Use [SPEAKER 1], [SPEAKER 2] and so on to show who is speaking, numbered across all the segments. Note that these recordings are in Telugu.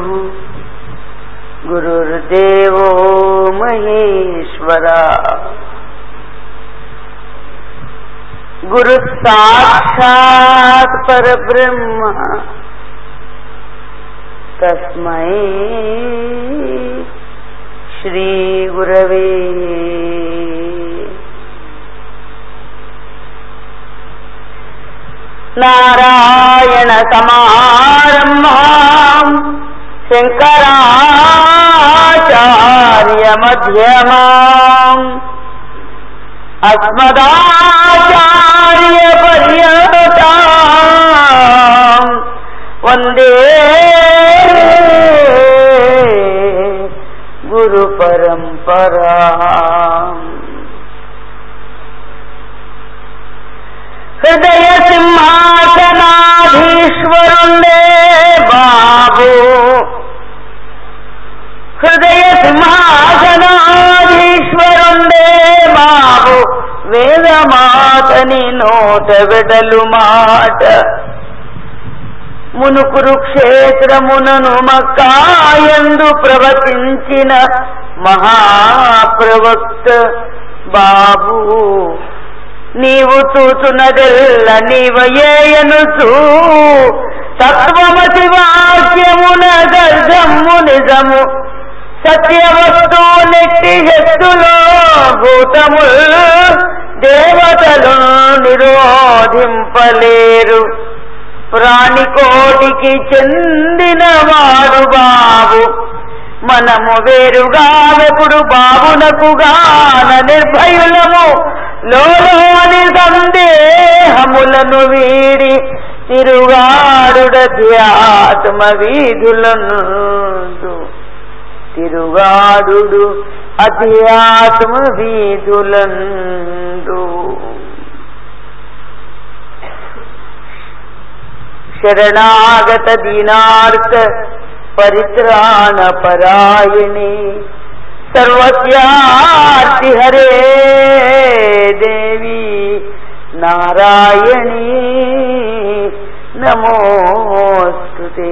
[SPEAKER 1] गुरुर्देवो महेश्वरा गुरुः साक्षात् परब्रह्म तस्मै श्रीगुरवे नारायण समारम्भाम् शङ्कराचार्य मध्यमाम् अस्मदाचार्य पर्यताम् वन्दे गुरुपरम्पराम् हृदय సింహాసనాధీశ్వరుండే బాబు హృదయ సింహాసనాధీశ్వరుండే బాబు వేదమాతని నోట వెడలు మాట మునుకురు క్షేత్రమునను మక్కాయందు ప్రవచించిన మహాప్రవక్త బాబు నీవు చూచునదెల్ల నీవయేయనుచు తత్వమతి వాక్యమున గర్ధము నిజము సత్యవస్తు నెట్టి శక్తులో భూతము దేవతలు నిరోధింపలేరు ప్రాణికోటికి చెందినవాడు బాబు మనము వేరుగా వెప్పుడు బాబునకు గాన నిర్భయులము లోలోని సందేహములను వీడి తిరుగాడుడధ్యాత్మ వీధులను తిరుగాడు అధ్యాత్మ వీధులందు శరణాగత దీనార్త పరిత్రాణ పరాయణి సర్వస్యార్తి హరే దేవి నారాయణి నమోస్తుతే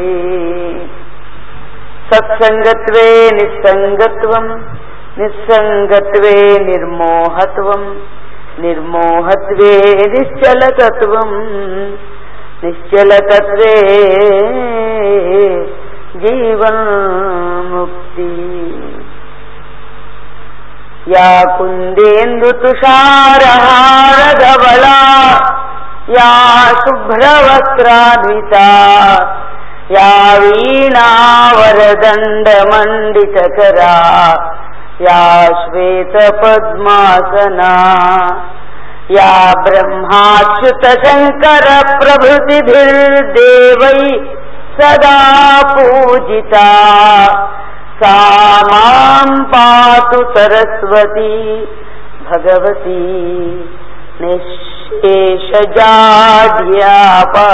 [SPEAKER 1] సత్సంగత్వే నిస్సంగత్వం నిస్సంగత్వే నిర్మోహత్వం నిర్మోహత్వే నిశ్చలతత్వం నిశ్చలతత్వే జీవన్ముక్తి యా కుందేందు తుషారహారధవళా యా శుభ్రవస్త్రాన్వితా యా వీణావరదండమండితకరా యా శ్వేతపద్మాసనా या ब्रह्माच्युतशङ्कर प्रभृतिभिर्देवै सदा पूजिता सा माम् पातु सरस्वती भगवती निःशेषजाड्यापा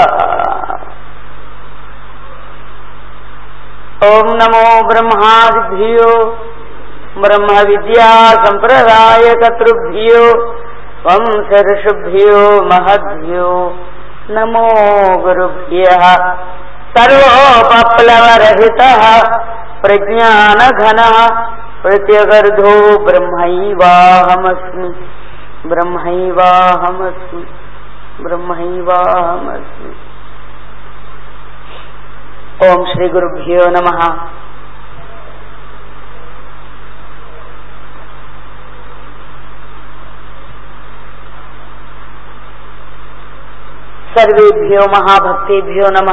[SPEAKER 1] ॐ नमो ब्रह्मादिभ्यो ब्रह्मविद्या सम्प्रदायकर्तृभ्यो వంశర్షుభ్యో మహద్భ్యో నమో గురుభ్య సర్వోపప్లవరహిత ప్రజ్ఞానఘన ప్రత్యగర్ధో బ్రహ్మైవాహమస్మి బ్రహ్మైవాహమస్మి బ్రహ్మైవాహమస్మి ఓం శ్రీ గురుభ్యో నమ సర్వేభ్యో మహాభక్తేభ్యో నమ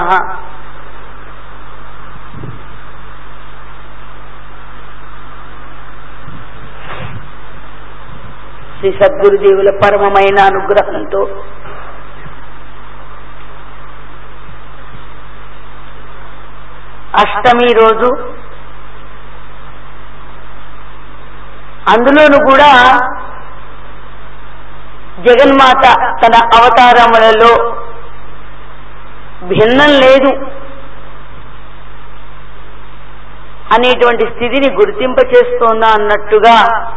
[SPEAKER 1] శ్రీ సద్గురుదేవుల పరమమైన అనుగ్రహంతో అష్టమి రోజు అందులోనూ కూడా జగన్మాత తన అవతారములలో భిన్నం లేదు అనేటువంటి స్థితిని గుర్తింపచేస్తోందా అన్నట్టుగా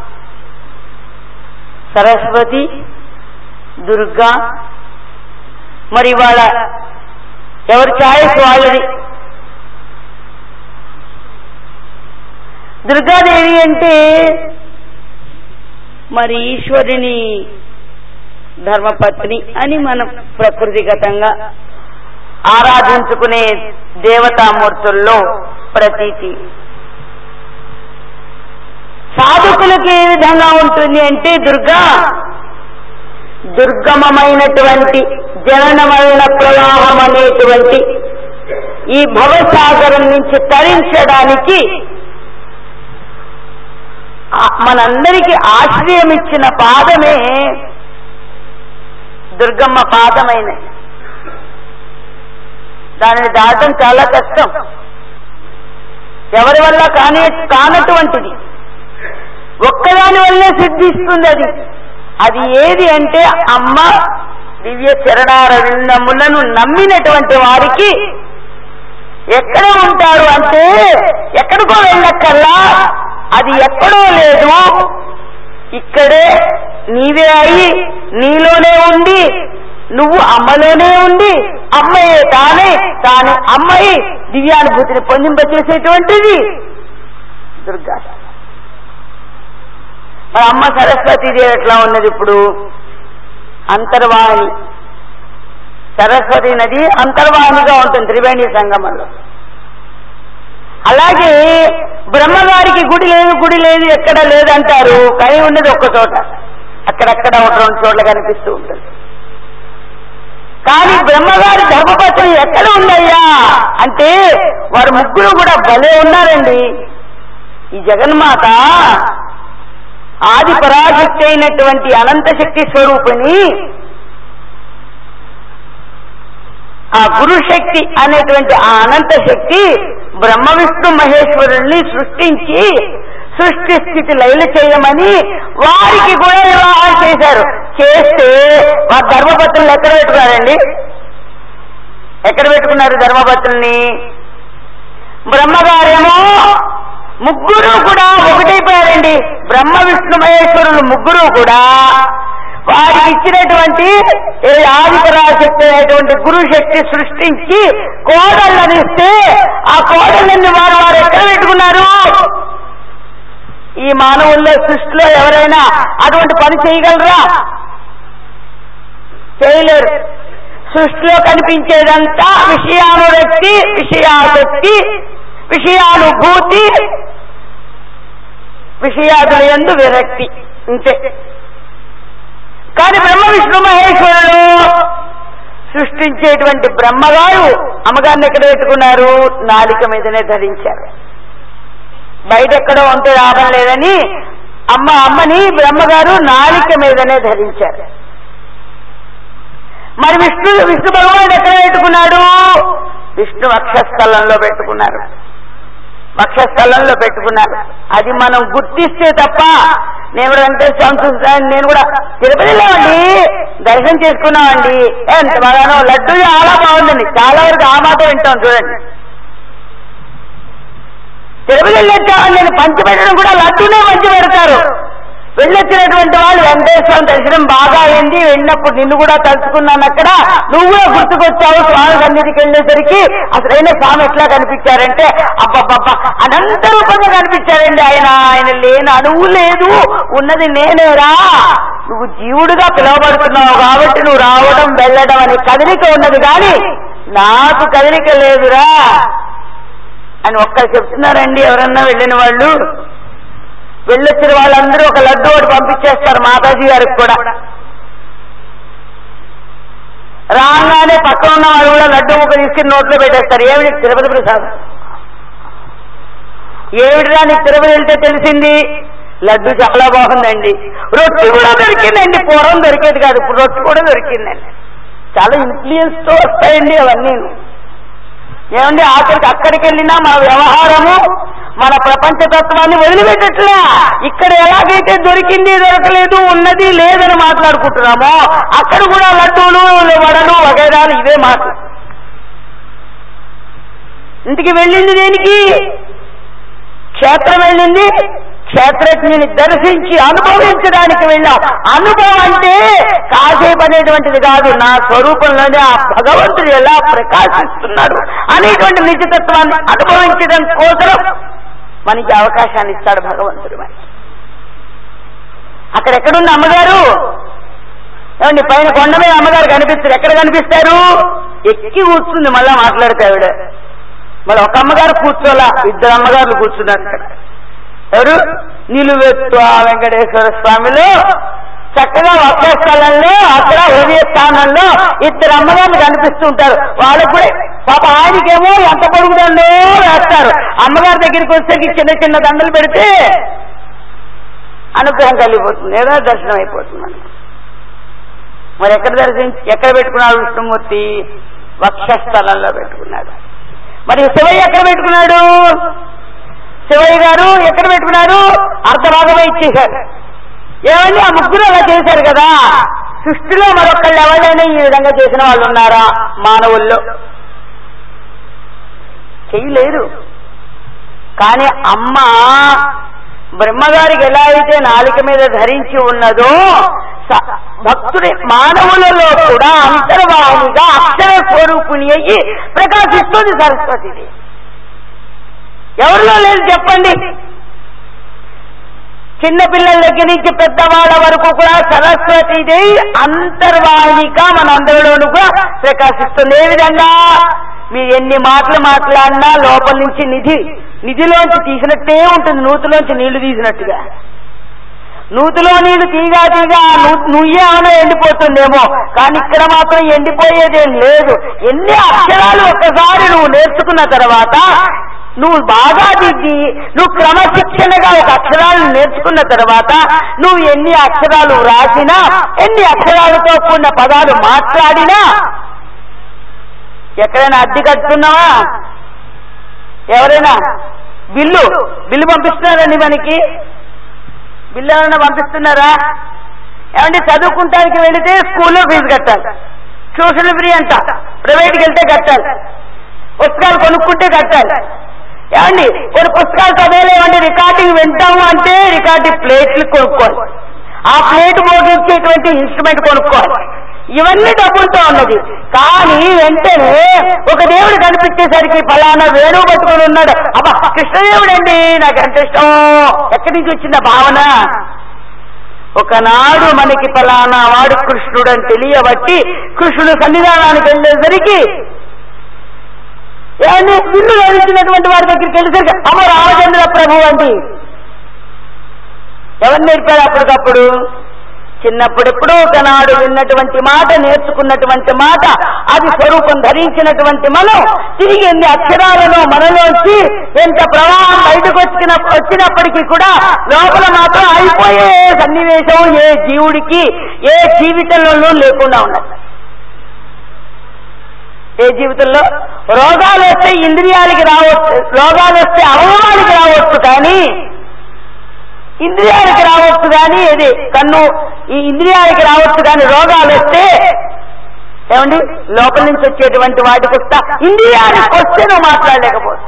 [SPEAKER 1] సరస్వతి దుర్గా మరి వాళ్ళ ఎవరి ఛాయస్ వాళ్ళది దుర్గాదేవి అంటే మరి ఈశ్వరుని ధర్మపత్ని అని మనం ప్రకృతిగతంగా ఆరాధించుకునే దేవతామూర్తుల్లో ప్రతీతి సాధకులకు ఏ విధంగా ఉంటుంది అంటే దుర్గా దుర్గమమైనటువంటి జనన మరణ ప్రవాహం అనేటువంటి ఈ భవసాగరం నుంచి తరించడానికి ఆ- మనందరికీ ఆశ్రయం ఇచ్చిన పాదమే దుర్గమ్మ పాదమైనది దానిని దాటం చాలా కష్టం ఎవరి వల్ల కానే కానటువంటిది ఒక్కదాని వల్లే సిద్ధిస్తుంది అది అది ఏది అంటే అమ్మ దివ్య చరణారవిందములను నమ్మినటువంటి వారికి ఎక్కడ ఉంటారు అంటే ఎక్కడికో వెళ్ళక్కల్లా అది ఎక్కడో లేదు ఇక్కడే నీవే అయి నీలోనే ఉండి నువ్వు అమ్మలోనే ఉండి అమ్మయే తానే తాను అమ్మయి దివ్యానుభూతిని పొందింపచేసేటువంటిది దుర్గా మరి అమ్మ సరస్వతీదేవి ఎట్లా ఉన్నది ఇప్పుడు అంతర్వాహిని సరస్వతి నది అంతర్వాహినిగా ఉంటుంది త్రివేణి సంగమంలో అలాగే బ్రహ్మగారికి గుడి లేదు గుడి లేదు ఎక్కడ లేదంటారు కానీ ఉన్నది ఒక్క చోట అక్కడక్కడ ఒక రెండు చోట్ల కనిపిస్తూ ఉంటుంది కానీ బ్రహ్మగారి ధర్మపత్ని ఎక్కడ ఉందయ్యా అంటే వారు ముగ్గురు కూడా భలే ఉన్నారండి ఈ జగన్మాత ఆది పరాశక్తి అయినటువంటి అనంత శక్తి స్వరూపిణి ఆ గురు శక్తి అనేటువంటి ఆ అనంత శక్తి బ్రహ్మ విష్ణు మహేశ్వరుల్ని సృష్టించి సృష్టి స్థితి లైలు చేయమని వారికి కూడా వివాహం చేశారు చేస్తే వారి ధర్మపత్రులు ఎక్కడ పెట్టుకున్నారండి ఎక్కడ పెట్టుకున్నారు ధర్మపత్రుల్ని బ్రహ్మగారేమో ముగ్గురు కూడా ఒకటైపోయారండి బ్రహ్మ విష్ణు మహేశ్వరులు ముగ్గురు కూడా వారికి ఇచ్చినటువంటి ఏ ఆదిపరాశక్తి అయినటువంటి గురు శక్తి సృష్టించి కోడళ్ళని ఇస్తే ఆ కోడళ్ళని వారు వారు ఎక్కడ పెట్టుకున్నారు ఈ మానవుల్లో సృష్టిలో ఎవరైనా అటువంటి పని చేయగలరా చేయలేరు సృష్టిలో కనిపించేదంతా విషయానురక్తి విషయాసక్తి విషయానుభూతి విషయాదుల ఎందు విరక్తి ఇంతే కానీ బ్రహ్మ విష్ణు మహేశ్వరుడు సృష్టించేటువంటి బ్రహ్మగారు అమ్మగారిని ఎక్కడ పెట్టుకున్నారు నాలిక మీదనే ధరించారు బయట ఎక్కడో ఉంటే లాభం లేదని అమ్మ అమ్మని బ్రహ్మగారు నాలిక మీదనే ధరించారు మరి విష్ణు విష్ణు భగవానుడు ఎక్కడ పెట్టుకున్నాడు విష్ణు వక్షస్థలంలో పెట్టుకున్నారు వక్షస్థలంలో పెట్టుకున్నారు అది మనం గుర్తిస్తే తప్ప నేను కూడా అంటే సంతోషం నేను కూడా తిరుపతిలో అండి దర్శనం చేసుకున్నామండి ఎంత బాగానో లడ్డు చాలా బాగుందండి చాలా వరకు ఆ మాట వింటాం చూడండి తిరుపతి వెళ్ళొచ్చామని నేను పంచి పెట్టడం కూడా లడ్డూనే పంచి పెడతారు వెళ్ళొచ్చినటువంటి వాళ్ళు వెంకటేశ్వరం దర్శనం బాగా అయింది వెళ్ళినప్పుడు నిన్ను కూడా తలుచుకున్నాను అక్కడ నువ్వు కూడా గుర్తుకొచ్చావు స్వామి సన్నిధికి వెళ్ళేసరికి అసలైన స్వామి ఎట్లా కనిపించారంటే అబ్బబ్బబ్బా అనంత రూపంగా కనిపించారండి ఆయన ఆయన లేని అణువు లేదు ఉన్నది నేనేరా నువ్వు జీవుడుగా పిలువబడుతున్నావు కాబట్టి నువ్వు రావడం వెళ్ళడం అనే కదలిక ఉన్నది కానీ నాకు కదలిక లేదురా అని ఒక్కరు చెప్తున్నారండి ఎవరన్నా వెళ్ళిన వాళ్ళు వెళ్ళొచ్చిన వాళ్ళందరూ ఒక లడ్డు ఒకటి పంపించేస్తారు మాతాజీ గారికి కూడా రాగానే పక్కన ఉన్న వాళ్ళు కూడా లడ్డు ముక్క తీసుకుని నోట్లో పెట్టేస్తారు ఏమిటి తిరుపతి ప్రసాద్ ఏమిటిరా నీకు తిరుపతి వెళ్తే తెలిసింది లడ్డు చాలా బాగుందండి రొట్టె కూడా దొరికిందండి పూర్వం దొరికేది కాదు ఇప్పుడు రొట్టె కూడా దొరికిందండి చాలా ఇన్ఫ్లుయెన్స్ తో వస్తాయండి అవన్నీ ఏమండి ఆఖరికి అక్కడికి వెళ్ళినా మన వ్యవహారము మన ప్రపంచ తత్వాన్ని వదిలిపెట్టట్లే ఇక్కడ ఎలాగైతే దొరికింది దొరకలేదు ఉన్నది లేదని మాట్లాడుకుంటున్నామో అక్కడ కూడా లడ్డూలు వడలు వగైరాలు ఇవే మాట ఇంటికి వెళ్ళింది దేనికి క్షేత్రం వెళ్ళింది క్షేత్రజ్ఞుని దర్శించి అనుభవించడానికి వెళ్ళాం అనుభవం అంటే కాసేపు అనేటువంటిది కాదు నా స్వరూపంలోనే ఆ భగవంతుడు ఎలా ప్రకాశిస్తున్నాడు అనేటువంటి నిజతత్వాన్ని అనుభవించడం కోసం మనకి అవకాశాన్ని ఇస్తాడు భగవంతుడు మనకి అక్కడ ఎక్కడుంది అమ్మగారు ఏమండి పైన కొండ మీద అమ్మగారు కనిపిస్తారు ఎక్కడ కనిపిస్తారు ఎక్కి కూర్చుంది మళ్ళా మాట్లాడితే ఆవిడ మళ్ళీ ఒక అమ్మగారు కూర్చోలా ఇద్దరు అమ్మగారులు కూర్చున్నారు ఇక్కడ ఎవరు నిలువెత్తు ఆ వెంకటేశ్వర స్వామిలో చక్కగా ఒకే స్థలంలో అక్కడ హృదయ స్థానంలో ఇద్దరు అమ్మగారులు కనిపిస్తూ ఉంటారు వాళ్ళకు కూడా పాప ఆయనకేమో ఎంత పొడుగుదండో వేస్తారు అమ్మగారి దగ్గరికి వచ్చేసరికి చిన్న చిన్న దండలు పెడితే అనుగ్రహం కలిగిపోతుంది ఏదో దర్శనం అయిపోతుంది మనకి. మరి ఎక్కడ దర్శించి ఎక్కడ పెట్టుకున్నాడు విష్ణుమూర్తి వక్షస్థలంలో పెట్టుకున్నాడు మరి శివయ్య ఎక్కడ పెట్టుకున్నాడు శివయ్య గారు ఎక్కడ పెట్టుకున్నారు అర్ధభాగమే ఇచ్చేశారు ఏమండి ఆ ముగ్గురు అలా చేశారు కదా సృష్టిలో మరొకళ్ళు ఎవరైనా ఈ విధంగా చేసిన వాళ్ళు ఉన్నారా మానవుల్లో చేయలేరు కానీ అమ్మ బ్రహ్మగారికి ఎలా అయితే నాలిక మీద ధరించి ఉన్నదో స- భక్తుడి మానవులలో కూడా అంతర్వాహినిగా అక్షర స్వరూపిణి అయ్యి ప్రకాశిస్తుంది సరస్వతిది ఎవరిలో లేదు చెప్పండి చిన్న పిల్లల దగ్గర నుంచి పెద్దవాళ్ళ వరకు కూడా సరస్వతీదేవి అంతర్వాహినిగా మన అందరిలోనూ కూడా ప్రకాశిస్తుంది ఏ విధంగా మీరు ఎన్ని మాటలు మాట్లాడినా లోపల నుంచి నిధి నిధిలోంచి తీసినట్టే ఉంటుంది నూతిలోంచి నీళ్లు తీసినట్టుగా నూతిలో నీళ్లు తీగా తీగా ను- నువ్వే ఏమైనా ఎండిపోతుందేమో కానీ ఇక్కడ మాత్రం ఎండిపోయేదేం లేదు ఎన్ని అక్షరాలు ఒక్కసారి నువ్వు నేర్చుకున్న తర్వాత నువ్వు బాగా దిద్ది నువ్వు క్రమశిక్షణగా ఒక అక్షరాలను నేర్చుకున్న తర్వాత నువ్వు ఎన్ని అక్షరాలు రాసినా ఎన్ని అక్షరాలతో కూడిన పదాలు మాట్లాడినా ఎక్కడైనా అద్దె కట్టుకున్నావా ఎవరైనా బిల్లు బిల్లు పంపిస్తున్నారండి మనకి బిల్లు ఏమైనా పంపిస్తున్నారా ఏమంటే చదువుకుంటానికి వెళితే స్కూల్లో ఫీజు కట్టాలి ట్యూషన్ ఫ్రీ అంట ప్రైవేట్కి వెళ్తే కట్టాలి పుస్తకాలు కొనుక్కుంటే కట్టాలి ఏమండి కొన్ని పుస్తకాలు చదివలేమంటే రికార్డింగ్ వింటాము అంటే రికార్డింగ్ ప్లేట్లు కొనుక్కోవాలి ఆ ప్లేట్ మోగించేటువంటి ఇన్స్ట్రుమెంట్ కొనుక్కోవాలి ఇవన్నీ డబ్బులతో ఉన్నది కానీ వెంటనే ఒక దేవుడు కనిపించేసరికి ఫలానా వేణువు పట్టుకొని ఉన్నాడు అబ్బా కృష్ణదేవుడండి నాకు ఎంత ఇష్టం ఎక్కడి నుంచి వచ్చింది ఆ భావన ఒకనాడు మనకి ఫలానా వాడు కృష్ణుడు అని తెలియబట్టి కృష్ణుడు సన్నిధానానికి వెళ్ళేసరికి ఏమండి ఇల్లు ధరించినటువంటి వారి దగ్గరికి వెళ్ళేసరికి అమ్మ రామచంద్ర ప్రభు అండి ఎవరు నేర్పారు అప్పటికప్పుడు చిన్నప్పుడెప్పుడో ఒకనాడు విన్నటువంటి మాట నేర్చుకున్నటువంటి మాట అది స్వరూపం ధరించినటువంటి మనం తిరిగి ఎన్ని అక్షరాలను మనలోంచి ఎంత ప్రవాహం బయటకు వచ్చిన వచ్చినప్పటికీ కూడా లోపల మాత్రం అయిపోయే సన్నివేశం ఏ జీవుడికి ఏ జీవితంలోనూ లేకుండా ఉన్నది ఏ జీవితంలో రోగాలు వస్తే ఇంద్రియాలకి రావచ్చు రోగాలు వస్తే అవయవానికి రావచ్చు కానీ ఇంద్రియాలకి రావచ్చు కానీ ఇది కన్ను ఈ ఇంద్రియాలకి రావచ్చు కానీ రోగాలు వస్తే ఏమండి లోపల నుంచి వచ్చేటువంటి వాటికి వస్తా ఇంద్రియానికి వస్తే నువ్వు మాట్లాడలేకపోవచ్చు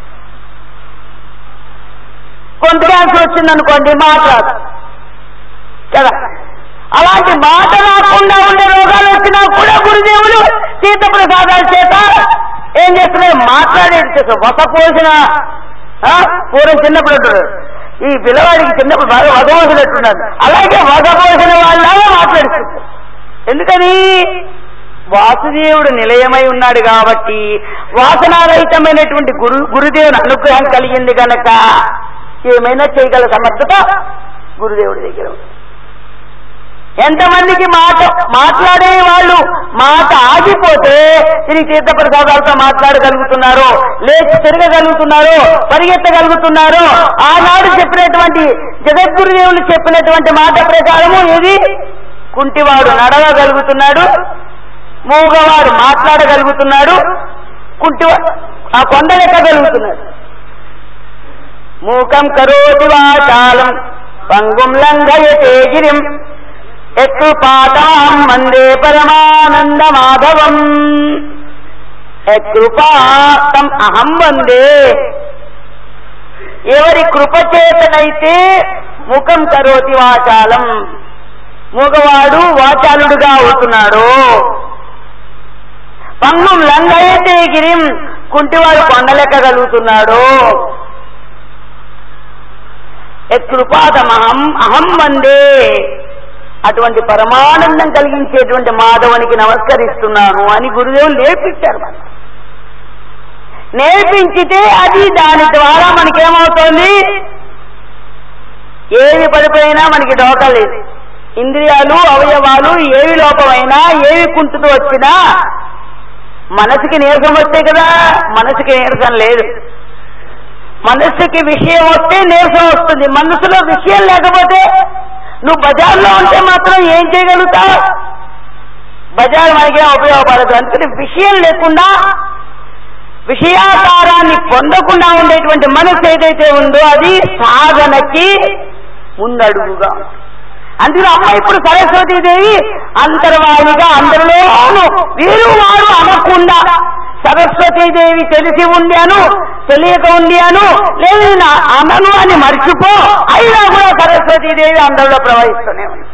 [SPEAKER 1] కొంత క్యాన్సర్ వచ్చిందనుకోండి మాట్లాడు కదా అలాంటి మాట రాకుండా ఉండే రోగాలు వచ్చినా కూడా గురుదేవులు తీర్థప్రసాదాల చేత ఏం చేస్తున్నారు మాట్లాడేది చేస్తారు వసపోసిన పూర్వం చిన్నప్పుడు అంటారు ఈ పిల్లవాడికి చిన్నప్పుడు బాగా వదవసినట్టున్నారు అలాగే వదపోసిన వాళ్ళలాగా మాట్లాడుతున్నారు ఎందుకని వాసుదేవుడు నిలయమై ఉన్నాడు కాబట్టి వాసనారహితమైనటువంటి గురు గురుదేవుని అనుగ్రహం కలిగింది గనక ఏమైనా చేయగల సమర్థత గురుదేవుడి దగ్గర ఉంది ఎంతమందికి మాట మాట్లాడే వాళ్ళు మాట ఆగిపోతే తిరిగి తీర్థప్రసాదాలతో మాట్లాడగలుగుతున్నారు లేచి తిరగగలుగుతున్నారు పరిగెత్తగలుగుతున్నారు ఆనాడు చెప్పినటువంటి జగద్గురుదేవులు చెప్పినటువంటి మాట ప్రకారము ఇది కుంటివాడు నడవగలుగుతున్నాడు మూగవాడు మాట్లాడగలుగుతున్నాడు కుంటివాడు ఆ కొండలెక్కగలుగుతున్నాడు మూకం కరోతి వాచాలం పంగుం లంఘయతే గిరిం యకృపాతాం వందే పరమానంద మాధవం యకృపాతం అహం వందే ఎవరి కృపచేతనైతే ముఖం కరోతి వాచాలం మూగవాడు వాచాలుడుగా అవుతున్నాడు పంగం లంగైతే గిరిం కుంటివాడు కొండలెక్కగలుగుతున్నాడు యత్కృపాదమహం అహం వందే అటువంటి పరమానందం కలిగించేటువంటి మాధవునికి నమస్కరిస్తున్నాను అని గురుదేవులు నేర్పించారు మనకు నేర్పించితే అది దాని ద్వారా మనకేమవుతోంది ఏవి పడిపోయినా మనకి డోకా లేదు ఇంద్రియాలు అవయవాలు ఏవి లోపమైనా ఏవి కుంటుతూ వచ్చినా మనసుకి నీరసం వస్తే కదా మనసుకి నీరసం లేదు మనస్సుకి విషయం వస్తే నీరసం వస్తుంది మనసులో విషయం లేకపోతే నువ్వు బజార్లో ఉంటే మాత్రం ఏం చేయగలుగుతావు బజార్ మనకేం ఉపయోగపడదు అందుకని విషయం లేకుండా విషయాకారాన్ని పొందకుండా ఉండేటువంటి మనసు ఏదైతే ఉందో అది సాధనకి ముందడుగుగా ఉంటుంది. అందులో అమ్మ ఇప్పుడు సరస్వతీదేవి అంతర్వాణిగా అందరిలోనూ వీరు వారు అనకుండా సరస్వతీదేవి తెలిసి ఉండాను తెలియక ఉండాను లేదు నా అనను అని మర్చిపో అయినా కూడా సరస్వతీదేవి అందరిలో ప్రవహిస్తూనే ఉంది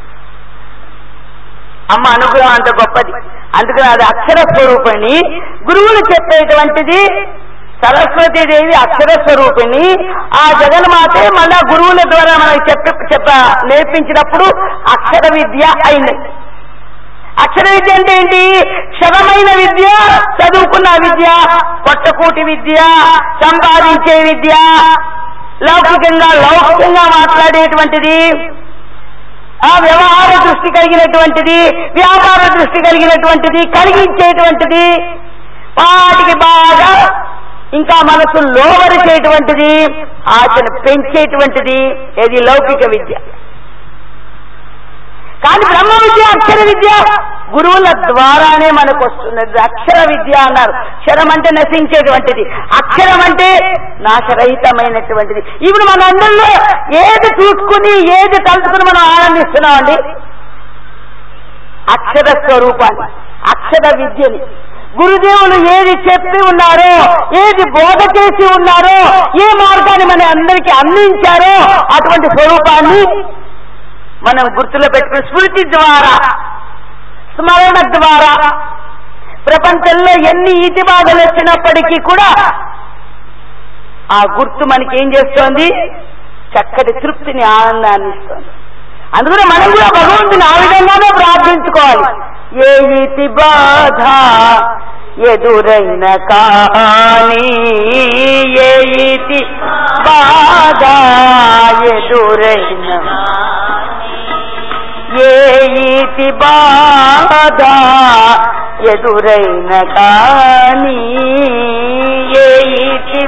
[SPEAKER 1] అమ్మ అనుగ్రహం అంత గొప్పది అందుకని అది అక్షర స్వరూపిణి గురువులు చెప్పేటువంటిది సరస్వతీదేవి అక్షర స్వరూపిణి ఆ జగన్మాతే మళ్ళా గురువుల ద్వారా మనకి చెప్పి చెప్ప నేర్పించినప్పుడు అక్షర విద్య అయింది అక్షర విద్య అంటే ఏంటి క్షరమైన విద్య చదువుకున్న విద్య పొట్టకూటి విద్య సంపాదించే విద్య లౌకికంగా లౌకికంగా మాట్లాడేటువంటిది ఆ వ్యవహార దృష్టి కలిగినటువంటిది వ్యాపార దృష్టి కలిగినటువంటిది కలిగించేటువంటిది వాటికి బాగా ఇంకా మనసు లోవరిచేటువంటిది ఆశను పెంచేటువంటిది ఏది లౌకిక విద్య కానీ బ్రహ్మ విద్య అక్షర విద్య గురువుల ద్వారానే మనకు వస్తున్నది అక్షర విద్య అన్నారు క్షరం అంటే నశించేటువంటిది అక్షరం అంటే నాశరహితమైనటువంటిది ఇప్పుడు మన అందరిలో ఏది చూసుకుని ఏది తలుచుకుని మనం ఆనందిస్తున్నామండి అక్షర స్వరూపాన్ని అక్షర విద్యని గురుదేవులు ఏది చెప్పి ఉన్నారో ఏది బోధ చేసి ఉన్నారో ఏ మార్గాన్ని మన అందరికీ అందించారో అటువంటి స్వరూపాన్ని మనం గుర్తులో పెట్టుకుని స్మృతి ద్వారా స్మరణ ద్వారా ప్రపంచంలో ఎన్ని ఈతి బాధలు వచ్చినప్పటికీ కూడా ఆ గుర్తు మనకి ఏం చేస్తోంది చక్కటి తృప్తిని ఆనందాన్ని ఇస్తోంది అందుకనే మనం కూడా భగవంతుని ఆ విధంగానే ప్రార్థించుకోవాలి ఏ ఈతి బాధ ఎదురైన కానీ ఏ ఈతి బాధ ఎదురైన ఏ ఈతి బాధ ఎదురైన కానీ ఏ ఈతి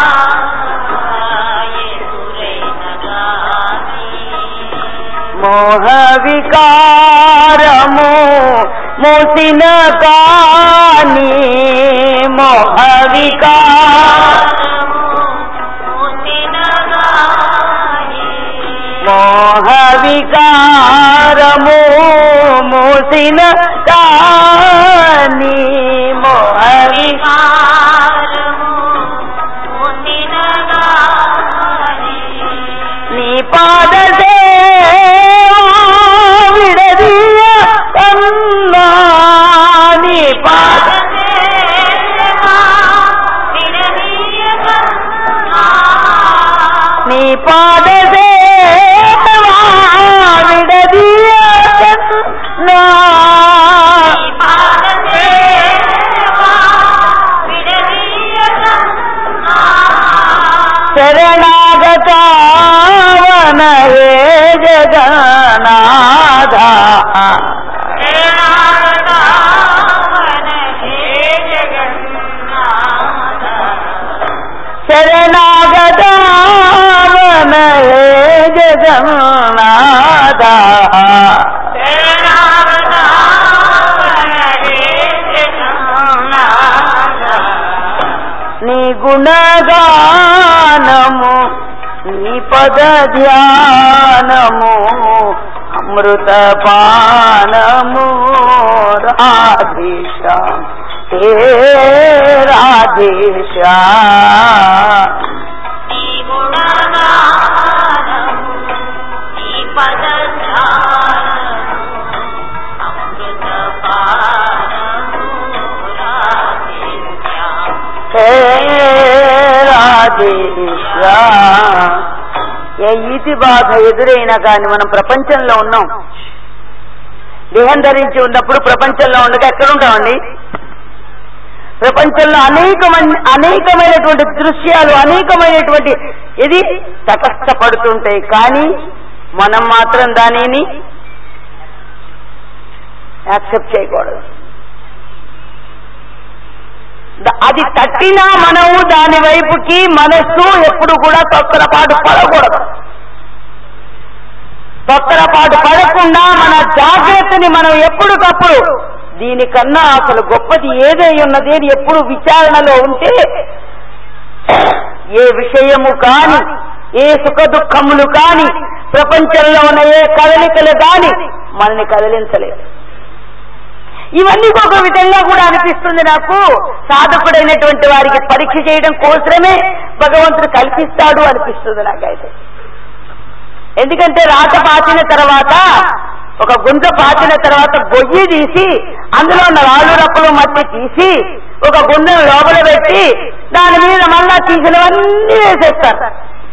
[SPEAKER 1] మోహ వికారము మూసిన కానీ మోహ వికార మోహ వికారము మూసిన కానీ మోహ నీ పాద విడదీయ కన్నా నీ పాద నీ పాద విడదీయ కన్నా శరణాగతావన హే జగన్నాథ శరణాగతావన హే జగన్నాథ నీ గుణగానము నీ పద ధ్యానము అమృత పానము రాధేశ హే రాధేశ హే రాధేశ ఏ ఈతి బాధ ఎదురైనా కానీ మనం ప్రపంచంలో ఉన్నాం దేహం ధరించి ఉన్నప్పుడు ప్రపంచంలో ఉండగా ఎక్కడ ఉంటామండి ప్రపంచంలో అనేకమైన అనేకమైనటువంటి దృశ్యాలు అనేకమైనటువంటి ఇది తటస్థపడుతుంటాయి కానీ మనం మాత్రం దానిని యాక్సెప్ట్ చేయకూడదు ద- అది తట్టినా మనము దాని వైపుకి మనస్సు ఎప్పుడు కూడా తొత్తరపాటు పడకూడదు తొత్తరపాటు పడకుండా మన జాగ్రత్తని మనం ఎప్పటికప్పుడు దీనికన్నా అసలు గొప్పది ఏదై ఉన్నది అని ఎప్పుడు విచారణలో ఉంటే ఏ విషయము కాని ఏ సుఖ దుఃఖములు కాని ప్రపంచంలో ఉన్న ఏ కదలికలు కాని మనల్ని కదిలించలేదు ఇవన్నీ ఒక విధంగా కూడా అనిపిస్తుంది నాకు సాధకుడైనటువంటి వారికి పరీక్ష చేయడం కోసమే భగవంతుడు కల్పిస్తాడు అనిపిస్తుంది నాకైతే ఎందుకంటే రాత పాతిన తర్వాత ఒక గుంట పాతిన తర్వాత గొయ్యి తీసి అందులో ఉన్న రాళ్ళు రప్పలు మట్టి తీసి ఒక గుండెను లోపల పెట్టి దాని మీద మళ్ళా తీసినవన్నీ వేసేస్తారు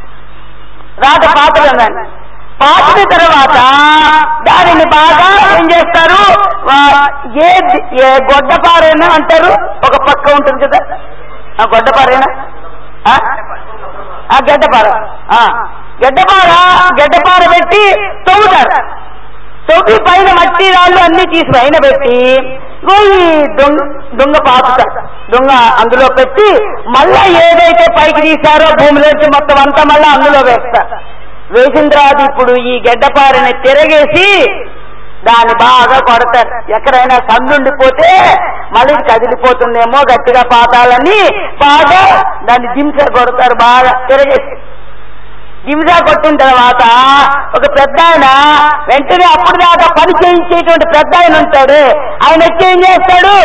[SPEAKER 1] రాత పాత్రలని పాతిన తర్వాత దానిని బాగా ఏం చేస్తారు వా- ఏ ఏ గొడ్డపారైనా అంటారు ఒక పక్క ఉంటుంది కదా ఆ గొడ్డపారైనా ఆ? ఆ గడ్డపార ఆ, గడ్డపార గడ్డపార పెట్టి తవ్వుతారు తవ్వి పైన మట్టి రాళ్ళు అన్ని తీసి పైన పెట్టి ఇగో ఈ దొంగ దొంగ పాకుతారు దొంగ అందులో పెట్టి మళ్ళా ఏదైతే పైకి తీశారో భూమిలోంచి మొత్తం అంతా మళ్ళా అందులో వేస్తారు వేసిన తర్వాత ఇప్పుడు ఈ గడ్డపారని తిరగేసి దాన్ని బాగా కొడతారు ఎక్కడైనా సందుండిపోతే మళ్ళీ ఇది కదిలిపోతుందేమో గట్టిగా పాతాలని బాగా దాన్ని దింస కొడతారు బాగా తిరగేసి దింస కొట్టిన తర్వాత ఒక పెద్ద ఆయన వెంటనే అప్పుడు దాకా పని చేయించేటువంటి పెద్ద ఆయన ఉంటాడు ఆయన వచ్చి ఏం చేస్తాడు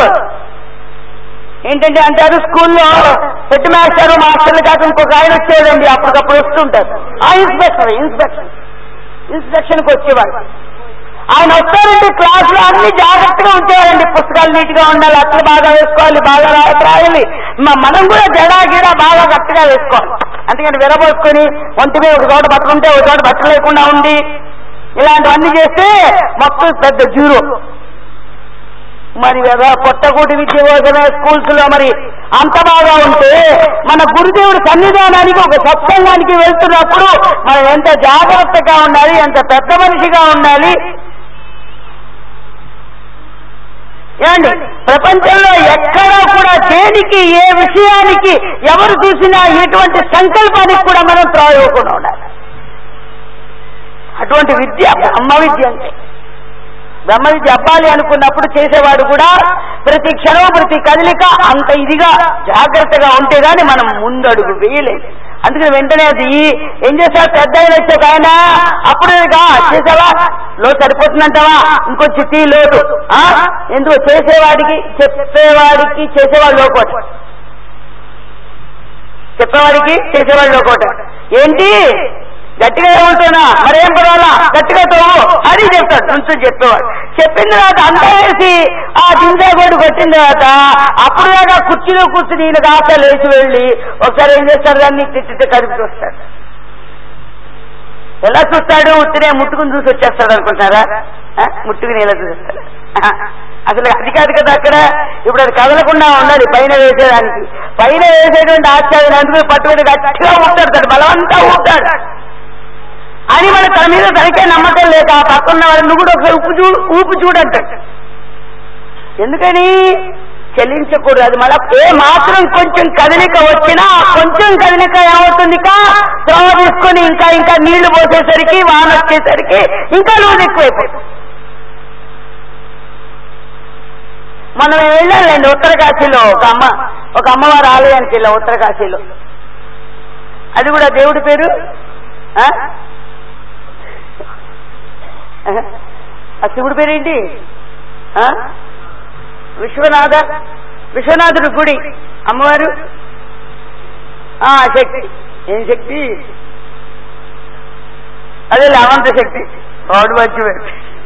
[SPEAKER 1] ఏంటంటే అంటారు స్కూల్లో హెడ్ మాస్టర్ మాస్టర్లు కాక ఇంకొక ఆయన వచ్చేదండి అప్పటికప్పుడు వస్తుంటారు ఆ ఇన్స్పెక్టర్ ఇన్స్పెక్షన్ ఇన్స్పెక్షన్కి వచ్చేవాడు ఆయన వస్తారండి క్లాసులో అన్ని జాగ్రత్తగా ఉంచేవారండి పుస్తకాలు నీట్ గా ఉండాలి అట్లు బాగా వేసుకోవాలి బాగా రా- రాయాలి మ- మనం కూడా జడా గిడ బాగా గట్టిగా వేసుకోవాలి అందుకని విరబోసుకొని ఒంటి మీద ఒక చోట బట్టలుంటే ఒక చోట బట్టలు లేకుండా ఉండి ఇలాంటివన్నీ చేస్తే మొత్తం పెద్ద జీరో మరి కదా పొట్టకూటి విద్య కోసమే స్కూల్స్ లో మరి అంత బాగా ఉంటే మన గురుదేవుడి సన్నిధానానికి ఒక సత్సంగానికి వెళ్తున్నప్పుడు మనం ఎంత జాగ్రత్తగా ఉండాలి ఎంత పెద్ద మనిషిగా ఉండాలి ఏమండి ప్రపంచంలో ఎక్కడా కూడా దేనికి ఏ విషయానికి ఎవరు చూసినా ఎటువంటి సంకల్పానికి కూడా మనం త్రాగకుండా ఉండాలి అటువంటి విద్య బ్రహ్మ విద్య అంటే బ్రహ్మ విద్య అవ్వాలి అనుకున్నప్పుడు చేసేవాడు కూడా ప్రతి క్షణం ప్రతి కదలిక అంత ఇదిగా జాగ్రత్తగా ఉంటే గాని మనం ముందడుగు వేయలేదు అందుకని వెంటనే అది ఏం చేశారు పెద్ద ఆయన వచ్చాక ఆయన అప్పుడు ఇక చేసావా లో సరిపోతుందంటావా ఇంకొంచెం తీ లోటు ఆ? ఎందుకు చేసేవాడికి చెప్పేవాడికి చేసేవాడు లోకోట చెప్పేవాడికి చేసేవాడు లోకోట ఏంటి గట్టిగా ఏమంటున్నా మరేం పర్వాలా గట్టిగా తోవు అని చెప్తాడు కొంచెం చెప్పేవాడు చెప్పిన తర్వాత అంతా వేసి ఆ దిందా గోడు కొట్టిన తర్వాత అప్పుడు దాకా కుర్చీలో కూర్చుని ఈయన కాస్త లేచి వెళ్ళి ఒకసారి ఏం చేస్తాడు దాన్ని తిట్టితే కదిపి చూస్తాడు ఎలా చూస్తాడు ఉత్తినే ముట్టుకుని చూసి వచ్చేస్తాడు అనుకుంటారా ఆ? ముట్టుకుని ఎలా చూస్తాడు అసలు అది కాదు కదా అక్కడ ఇప్పుడు అది కదలకుండా ఉండాలి పైన వేసేదానికి పైన వేసేటువంటి ఆశ్చర్యం అందుకు పట్టుకుని గట్టిగా ఉంటాడు బలవంతా ఉంటాడు అని మన తన మీద తనకే నమ్మకం లేక ఆ పక్కన వాడు నువ్వు కూడా ఒకసారి ఊపు చూడు ఊపు చూడంటాడు ఎందుకని చెల్లించకూడదు అది మళ్ళా ఏ మాత్రం కొంచెం కదలిక వచ్చినా కొంచెం కదలిక ఏమవుతుంది ఇక త్రోవ తీసుకొని ఇంకా ఇంకా నీళ్లు పోసేసరికి వాన వచ్చేసరికి ఇంకా లూజ్ ఎక్కువైపోతుంది మనం వెళ్ళాలండి ఉత్తరకాశీలో ఒక అమ్మ ఒక అమ్మవారి ఆలయానికి వెళ్ళాం ఉత్తరకాశీలో అది కూడా దేవుడి పేరు ఆ? ఆ శివుడి పేరేంటి ఆ? విశ్వనాథ విశ్వనాథుడి గుడి అమ్మవారు ఆ శక్తి ఏం శక్తి అదే లవంత శక్తి వాడు మంచివాడు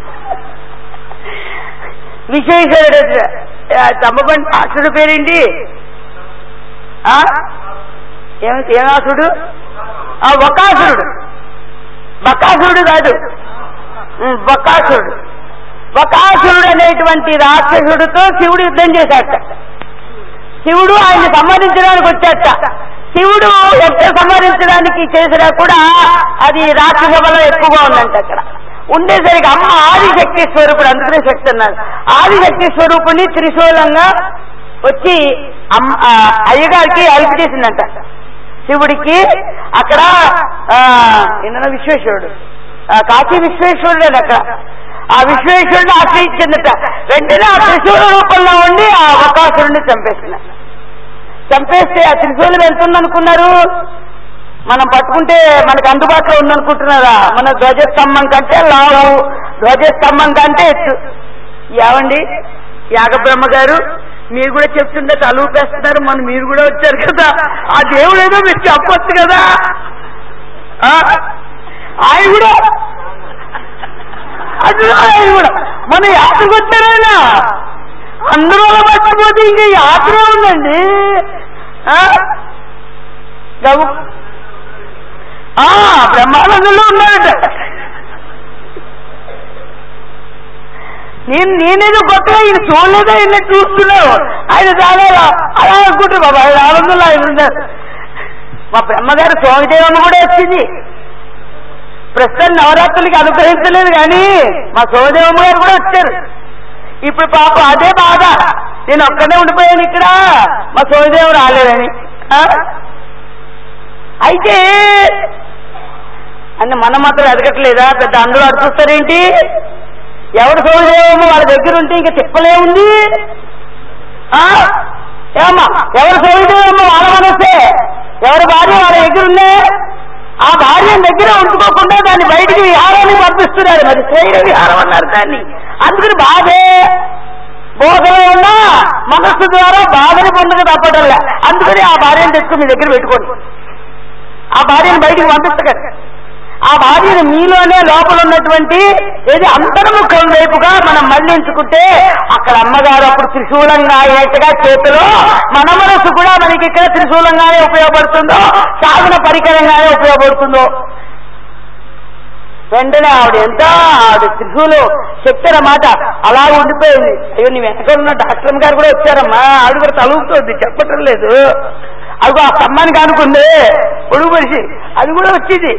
[SPEAKER 1] విశేషుడు తమ్మపండి అసుడు పేరేంటి ఆ? ఏం ఏమాసుడు ఆ ఒకాసురుడు బకాసురుడు కాదు ఉమ్, బకాసురుడు బకాసురుడు అనేటువంటి రాక్షసుడితో శివుడు యుద్ధం చేశాట శివుడు ఆయన సంహరించడానికి వచ్చాట శివుడు ఎక్కడ సంహరించడానికి చేసినా కూడా అది రాక్షస బలం ఎక్కువగా ఉందంట అక్కడ ఉండేసరికి అమ్మ ఆదిశక్తి స్వరూపుడు అందుకనే శక్తి అన్నారు ఆదిశక్తి స్వరూపుని త్రిశూలంగా వచ్చి అమ్మ ఆ, అయ్యగారికి హెల్ప్ చేసిందంట శివుడికి అక్కడ ఆ, ఈయన విశ్వేశ్వరుడు ఆ, కాశీ విశ్వేశ్వరుడు అక్కడ ఆ విశ్వేశ్వరుడు ఆశ్రయించిందట వెంటనే ఆ త్రిశూల రూపంలో ఉండి ఆ అవకాశుడిని చంపేసిన చంపేస్తే ఆ త్రిశూలం ఎంత ఉందనుకున్నారు మనం పట్టుకుంటే మనకు అందుబాటులో ఉందనుకుంటున్నారా మన ధ్వజస్తంభం కంటే లావు ధ్వజస్తంభం కంటే ఎత్తు ఏమండి యాగబ్రహ్మ గారు మీరు కూడా చెప్తుంటే తలూపేస్తున్నారు మన మీరు కూడా వచ్చారు కదా ఆ దేవుడు ఏదో మీరు చెప్పొచ్చు కదా ఆ? ఆయన కూడా అందులో ఆయన కూడా మన యాత్రకు వచ్చారైనా అందరూ అలా పట్టిపోతే ఇంకా యాత్ర ఉందండి ఆ? గవు ఆ, బ్రహ్మానందంలో ఉన్నాడట నేను నేనేదో కొత్తగా ఈయన చూడలేదా ఈయన చూస్తున్నావు ఆయన చాలా అలా అనుకుంటారు బాబా ఆయన ఆనందంలో ఆయన ఉన్నారు మా బ్రహ్మగారు సోమదేవమ్మ కూడా వచ్చింది ప్రస్తుతం నవరాత్రులకి అనుగ్రహించలేదు కానీ మా సోమదేవమ్మ గారు కూడా వచ్చారు ఇప్పుడు పాపం అదే బాధ నేను ఒక్కనే ఉండిపోయాను ఇక్కడ మా సోమదేవం రాలేదని ఆ? అయితే అంటే మనం మాత్రం ఎదగట్లేదా పెద్ద అందరూ అడుగుతారేంటి ఎవరు సోమదేవమో వాళ్ళ దగ్గర ఉంటే ఇంకా చెప్పలేముంది ఆ? ఏమ్మా ఎవరు సోమదేవమో వాళ్ళ మనసే ఎవరి భార్య వాళ్ళ దగ్గర ఉందే ఆ భార్య దగ్గర ఉంచుకోకుండా దాన్ని బయటికి విహారానికి పంపిస్తున్నారు మరి శరీర విహారం అన్నారు దాన్ని అందుకని బాధే బోధలో ఉన్న మనస్సు ద్వారా బాధని పొందక తప్పటంలే అందుకని ఆ భార్యను తెచ్చుకుని మీ దగ్గర పెట్టుకోండి ఆ భార్యను బయటికి పంపించకండి ఆ భార్యను మీలోనే లోపల ఉన్నటువంటి ఏది అంతర్ముఖం వైపుగా మనం మళ్లించుకుంటే అక్కడ అమ్మగారు అప్పుడు త్రిశూలంగా అయినట్టుగా చేతిలో మన మనసు కూడా మనకి ఇక్కడ త్రిశూలంగానే ఉపయోగపడుతుందో సాధన పరికరంగానే ఉపయోగపడుతుందో వెంటనే ఆవిడ ఎంత ఆవిడ త్రిశూలు చెప్తారు మాట అలా ఉండిపోయింది అయ్యో నీ వెనక ఉన్న డాక్టర్ గారు కూడా వచ్చారమ్మా ఆవిడ కూడా తలుగుతుంది చెప్పటం లేదు అదిగో ఆ స్తంభానికి అనుకుంది పొడుగు మనిషి అది కూడా వచ్చింది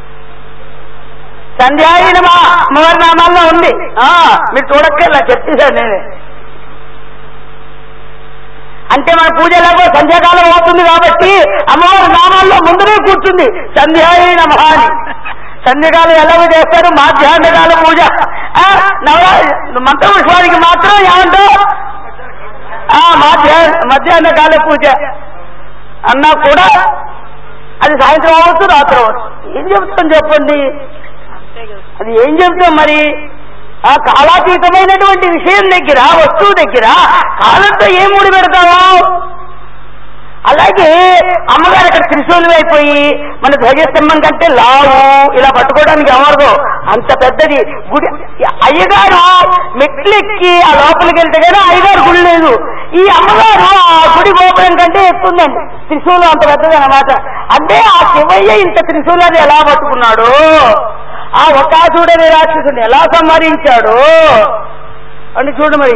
[SPEAKER 1] సంధ్యాయిన మా అమ్మవారి నామాల్లో ఉంది ఆ మీరు చూడక్కర్లా చెప్పేశాను నేనే అంటే మన పూజ ఎలాగో సంధ్యాకాలం అవుతుంది కాబట్టి అమ్మవారి నామాల్లో ముందరే కూర్చుంది సంధ్యాయి నమ అని సంధ్యకాలం ఎలాగో చేస్తారు మాధ్యాహ్నకాల పూజ ఆ, నవరా మంత్రపుష్పానికి మాత్రం ఏమంటావు ఆ మధ్యాహ్న మధ్యాహ్నకాల పూజ అన్నా కూడా అది సాయంత్రం అవ్వచ్చు రాత్రి అవ్వచ్చు ఏం చెప్తాం చెప్పండి అది ఏం చెప్తాం మరి ఆ కాలాతీతమైనటువంటి విషయం దగ్గర వస్తువు దగ్గర కాలంతో ఏం ముడి పెడతావు అలాగే అమ్మగారు అక్కడ త్రిశూలం అయిపోయి మన ధ్వజస్తంభం కంటే లావు ఇలా పట్టుకోవడానికి అమరదు అంత పెద్దది గుడి అయ్యగారు మెట్లెక్కి ఆ లోపలికి వెళ్తే కానీ అయ్యగారు గుడి లేదు ఈ అమ్మగారు ఆ గుడి గోపురం కంటే ఎత్తుందండి త్రిశూలం అంత పెద్దది అన్నమాట అంటే ఆ శివయ్య ఇంత త్రిశూలాన్ని ఎలా పట్టుకున్నాడు ఆ ఒకాసుడనే రాక్షసుని ఎలా సంహరించాడు అని చూడు మరి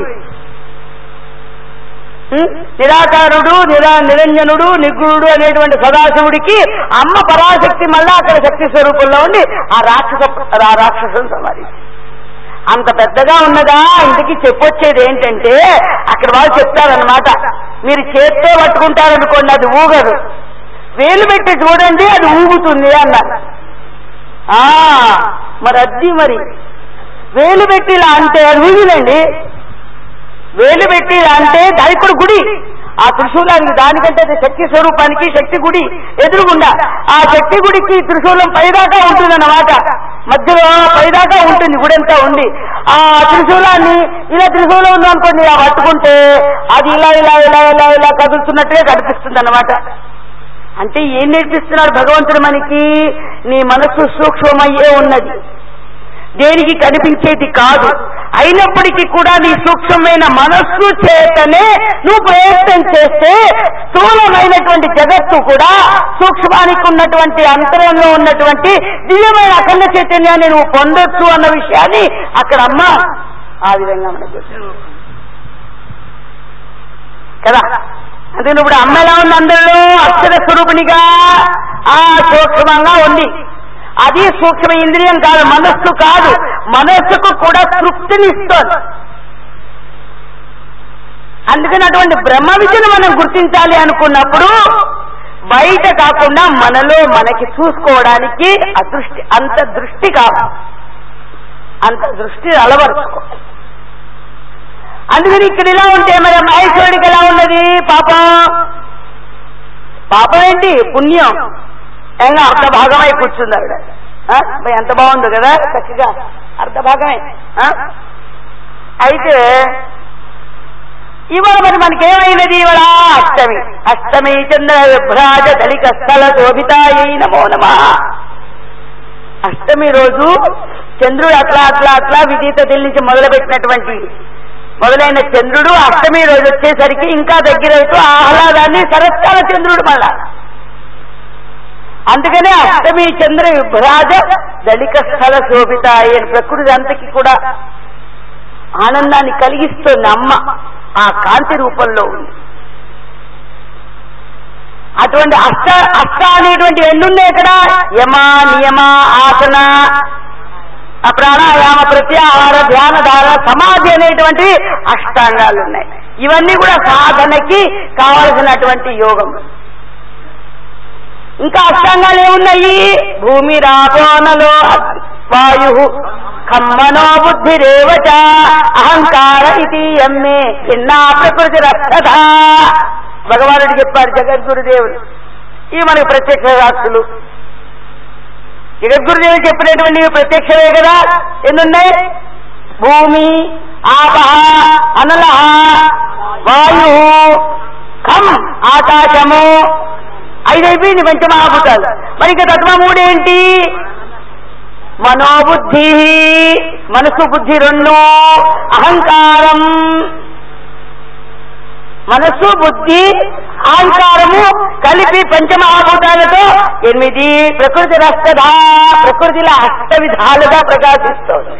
[SPEAKER 1] ఉం? నిరాకారుడు నిరా నిరంజనుడు నిగుణుడు అనేటువంటి సదాశివుడికి అమ్మ పరాశక్తి మళ్ళా అక్కడ శక్తి స్వరూపంలో ఉండి ఆ రాక్షస ఆ రాక్షసుని సంహరించి అంత పెద్దగా ఉన్నదా ఇంటికి చెప్పొచ్చేది ఏంటంటే అక్కడ వాళ్ళు చెప్తారనమాట మీరు చేత్తో పట్టుకుంటారనుకోండి అది ఊగదు వేలు పెట్టి చూడండి అది ఊగుతుంది అన్నారు ఆ మరి అద్ది మరి వేలు పెట్టి ఇలా అంటే అది ఊగినండి వేలు పెట్టి ఇలా అంటే దానికి కూడా గుడి ఆ త్రిశూలానికి దానికంటే అది శక్తి స్వరూపానికి శక్తి గుడి ఎదురుగుండా ఆ శక్తి గుడికి త్రిశూలం పైదాకా ఉంటుందన్నమాట మధ్యలో పైదాకా ఉంటుంది గుడంతా ఉంది ఆ త్రిశూలాన్ని ఇలా త్రిశూలం ఉందనుకోండి ఇలా పట్టుకుంటే అది ఇలా ఇలా ఇలా ఇలా ఇలా కదులుతున్నట్టుగా కనిపిస్తుంది అన్నమాట అంటే ఏం నేర్పిస్తున్నాడు భగవంతుడు మనకి నీ మనస్సు సూక్ష్మమయ్యే ఉన్నది దేనికి కనిపించేది కాదు అయినప్పటికీ కూడా నీ సూక్ష్మమైన మనస్సు చేతనే నువ్వు ప్రయత్నం చేస్తే స్థూలమైనటువంటి జగత్తు కూడా సూక్ష్మానికి ఉన్నటువంటి అంతరంలో ఉన్నటువంటి దివ్యమైన అఖండ చైతన్యాన్ని నువ్వు పొందొచ్చు అన్న విషయాన్ని అక్కడ అమ్మ ఆ విధంగా మనకు చెప్తుంది. కదా అంటే ఇప్పుడు అమ్మ ఎలా ఉంది అందరిలో అక్షర స్వరూపిణిగా ఆ సూక్ష్మంగా ఉంది అది సూక్ష్మ ఇంద్రియం కాదు మనస్సు కాదు మనస్సుకు కూడా తృప్తినిస్తోంది అందుకని అటువంటి బ్రహ్మ విద్యను మనం గుర్తించాలి అనుకున్నప్పుడు బయట కాకుండా మనలో మనకి చూసుకోవడానికి అదృష్టి అంత దృష్టి కావాలి అంత దృష్టి అలవరుచుకో అందుకని ఇక్కడ ఇలా ఉంటే మరి మహేశ్వరుడికి ఎలా ఉన్నది పాపం పాపం ఏంటి పుణ్యం ఇంకా అర్ధ భాగమై కూర్చుంది ఆవిడ ఆ? మరి ఎంత బాగుందో కదా చక్కగా అర్ధ భాగమే ఆ? అయితే ఇవాళ మరి మనకేమైనది ఇవాళ అష్టమి అష్టమి చంద్ర విభ్రాజ దళిక స్థల శోభితాయి నమో నమ అష్టమి రోజు చంద్రుడు అట్లా అట్లా అట్లా విజేత నుంచి మొదలుపెట్టినటువంటి మొదలైన చంద్రుడు అష్టమి రోజు వచ్చేసరికి ఇంకా దగ్గరవుతూ ఆహ్లాదాన్ని శరత్కాల చంద్రుడు మళ్ళా అందుకనే అష్టమి చంద్ర విభ్రాజ దళిక స్థల శోభితాయి అని ప్రకృతి అంతకి కూడా ఆనందాన్ని కలిగిస్తోంది అమ్మ ఆ కాంతి రూపంలో ఉంది అటువంటి అష్ట అష్ట అనేటువంటి ఎన్ని ఉన్నాయి ఇక్కడ యమ నియమ ఆసన ఆ ప్రాణాయామ ప్రత్యాహార ధ్యాన ధారణ సమాధి అనేటువంటి అష్టాంగాలు ఉన్నాయి ఇవన్నీ కూడా సాధనకి కావలసినటువంటి యోగం ఇంకా అష్టాంగాలు ఏమున్నాయి భూమి రాపోనలో వాయు ఖమ్మనో బుద్ధిరేవచ అహంకార ఇది ఎమ్మే చిన్నా ప్రకృతి రక్షత భగవానుడు చెప్పారు జగద్గురుదేవుడు ఇవి మనకి ప్రత్యక్ష సాక్షులు జగద్గురుదేవుడు చెప్పినటువంటి ఇవి ప్రత్యక్షమే కదా ఎన్నున్నాయి భూమి ఆప అనల వాయు ఖం ఆకాశము ఐదు అయిపోయింది పంచమహాభూతాలు మరి ఇక తత్వ మూడేంటి మనోబుద్ధి మనసు బుద్ధి రెండు అహంకారం మనస్సు బుద్ధి అహంకారము కలిపి పంచమహాభూతాలతో ఎనిమిది ప్రకృతి రక్తధా ప్రకృతిలో అష్ట విధాలుగా ప్రకాశిస్తోంది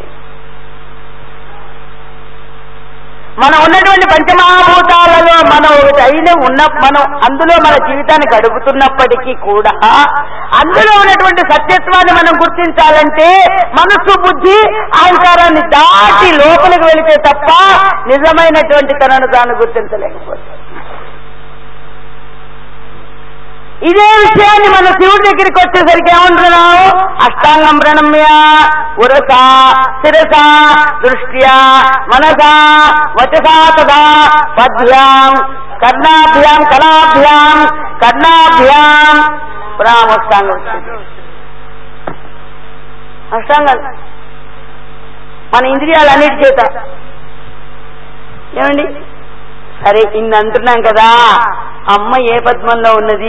[SPEAKER 1] మనం ఉన్నటువంటి పంచమహాభూతాలలో మనం ఒకటి అయిన ఉన్న మనం అందులో మన జీవితాన్ని గడుపుతున్నప్పటికీ కూడా అందులో ఉన్నటువంటి సత్యత్వాన్ని మనం గుర్తించాలంటే మనస్సు బుద్ధి అహంకారాన్ని దాటి లోపలికి వెళితే తప్ప నిజమైనటువంటి తనను తాను గుర్తించలేకపోతుంది ఇదే విషయాన్ని మన శివుడి దగ్గరికి వచ్చేసరికి ఏమంటున్నాము అష్టాంగం ప్రణమ్య ఉరస శిరస దృష్ట్యా మనస వచసా తదా పద్భ్యాం కర్ణాభ్యాం కళాభ్యాం కర్ణాభ్యాం పురాం అష్టాంగం వచ్చింది అష్టాంగాలు మన ఇంద్రియాలన్నిటి చేత ఏమండి సరే ఇన్ని అంటున్నాం కదా అమ్మ ఏ పద్మంలో ఉన్నది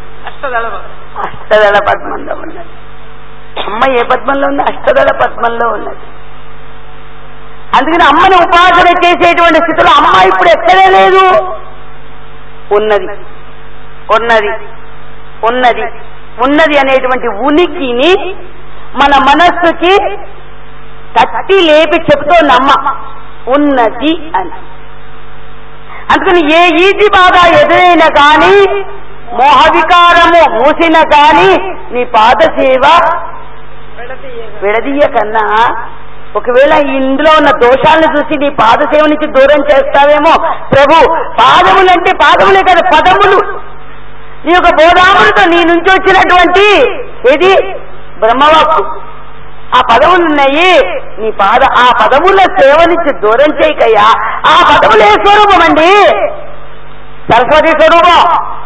[SPEAKER 1] అష్టదళ పద్మంలో ఉన్నది అమ్మ ఏ పద్మంలో ఉంది అష్టదళ పద్మంలో ఉన్నది అందుకని అమ్మని ఉపాసన చేసేటువంటి స్థితిలో అమ్మ ఇప్పుడు ఎక్కడే లేదు ఉన్నది ఉన్నది ఉన్నది ఉన్నది అనేటువంటి ఉనికిని మన మనస్సుకి తట్టి లేపి చెప్తోంది అమ్మ ఉన్నది అని అందుకని ఏ ఈతి బాధ ఎదురైనా కానీ మోహ వికారము మూసిన కానీ నీ పాద సేవ విడదీయ కన్నా ఒకవేళ ఇందులో ఉన్న దోషాలను చూసి నీ పాద సేవ నుంచి దూరం చేస్తావేమో ప్రభు పాదములంటే పాదములే కదా పదములు నీ యొక్క బోధాములతో నీ నుంచి వచ్చినటువంటి ఏది బ్రహ్మవాక్కు ఆ పదములు ఉన్నాయి నీ పాద ఆ పదముల సేవ నుంచి దూరం చేయకయ్యా ఆ పదములు ఏ స్వరూపం అండి సరస్వతి స్వరూపం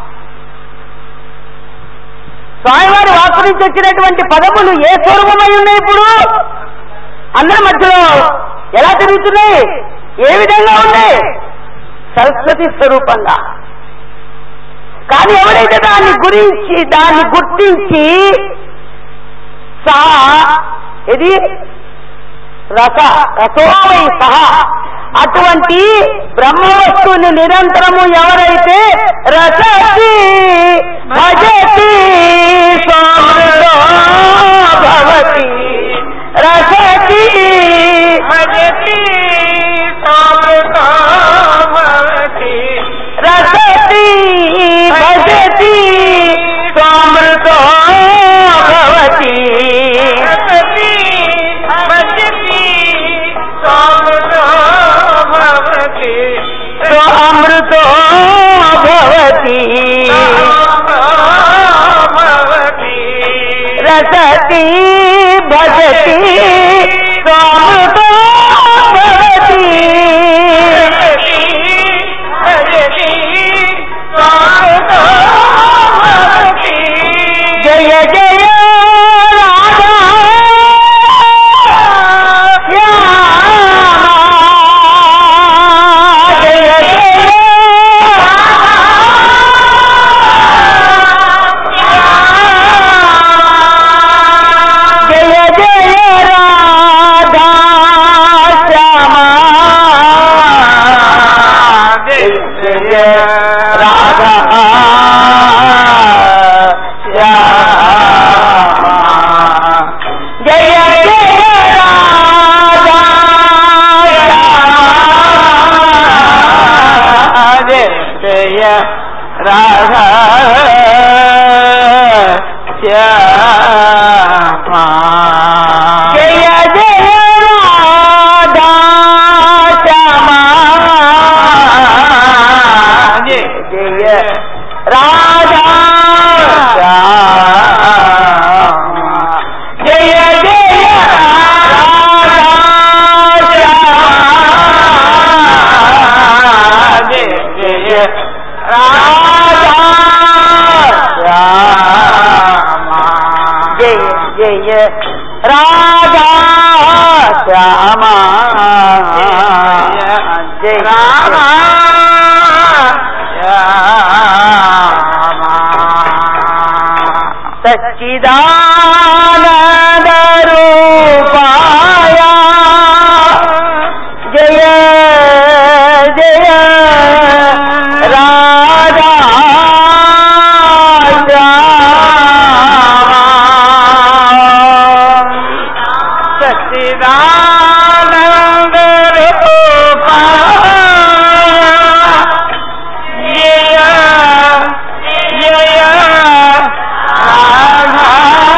[SPEAKER 1] స్వామివారి వాక్కు నుంచి వచ్చినటువంటి పదములు ఏ స్వరూపమై ఉన్నాయి ఇప్పుడు అందరి మధ్యలో ఎలా తిరుగుతున్నాయి ఏ విధంగా ఉన్నాయి సరస్వతి స్వరూపంగా కానీ ఎవరైతే దాన్ని గురించి దాన్ని గుర్తించి సా ఇది రస రసోమై సహా అటువంటి బ్రహ్మ వస్తువుని నిరంతరము ఎవరైతే రసతి భజతి సమృతో భవతి రసతి
[SPEAKER 2] భజతి సమృతో భవతి
[SPEAKER 1] రసతి భజతి సమృతో భవతి
[SPEAKER 2] రసతి భజతి సమృతో భవతి
[SPEAKER 1] సో అమృతో భవతి
[SPEAKER 2] భవతి
[SPEAKER 1] రసతి భజతి సో అమృతో భవతి జయ జయ రాధా శ్యామా జయ జయ జయ జయ రాధా శ్యామా జయ జయ రాధా శ్యామా జయ జయ రాధా శ్యామా జయ జయ రాధా శ్యామా జయ జయ రాధా శ్యామా జయ జయ రాధా శ్యామా జయ జయ రాధా శ్యామా జయ జయ రాధా శ్యామా జయ జయ రాధా శ్యామా జయ రాధా సచ్చిదానంద రూపాయ జయ జయ రాధా సచ్చిదానంద రూపాయ జయ జయ రాధా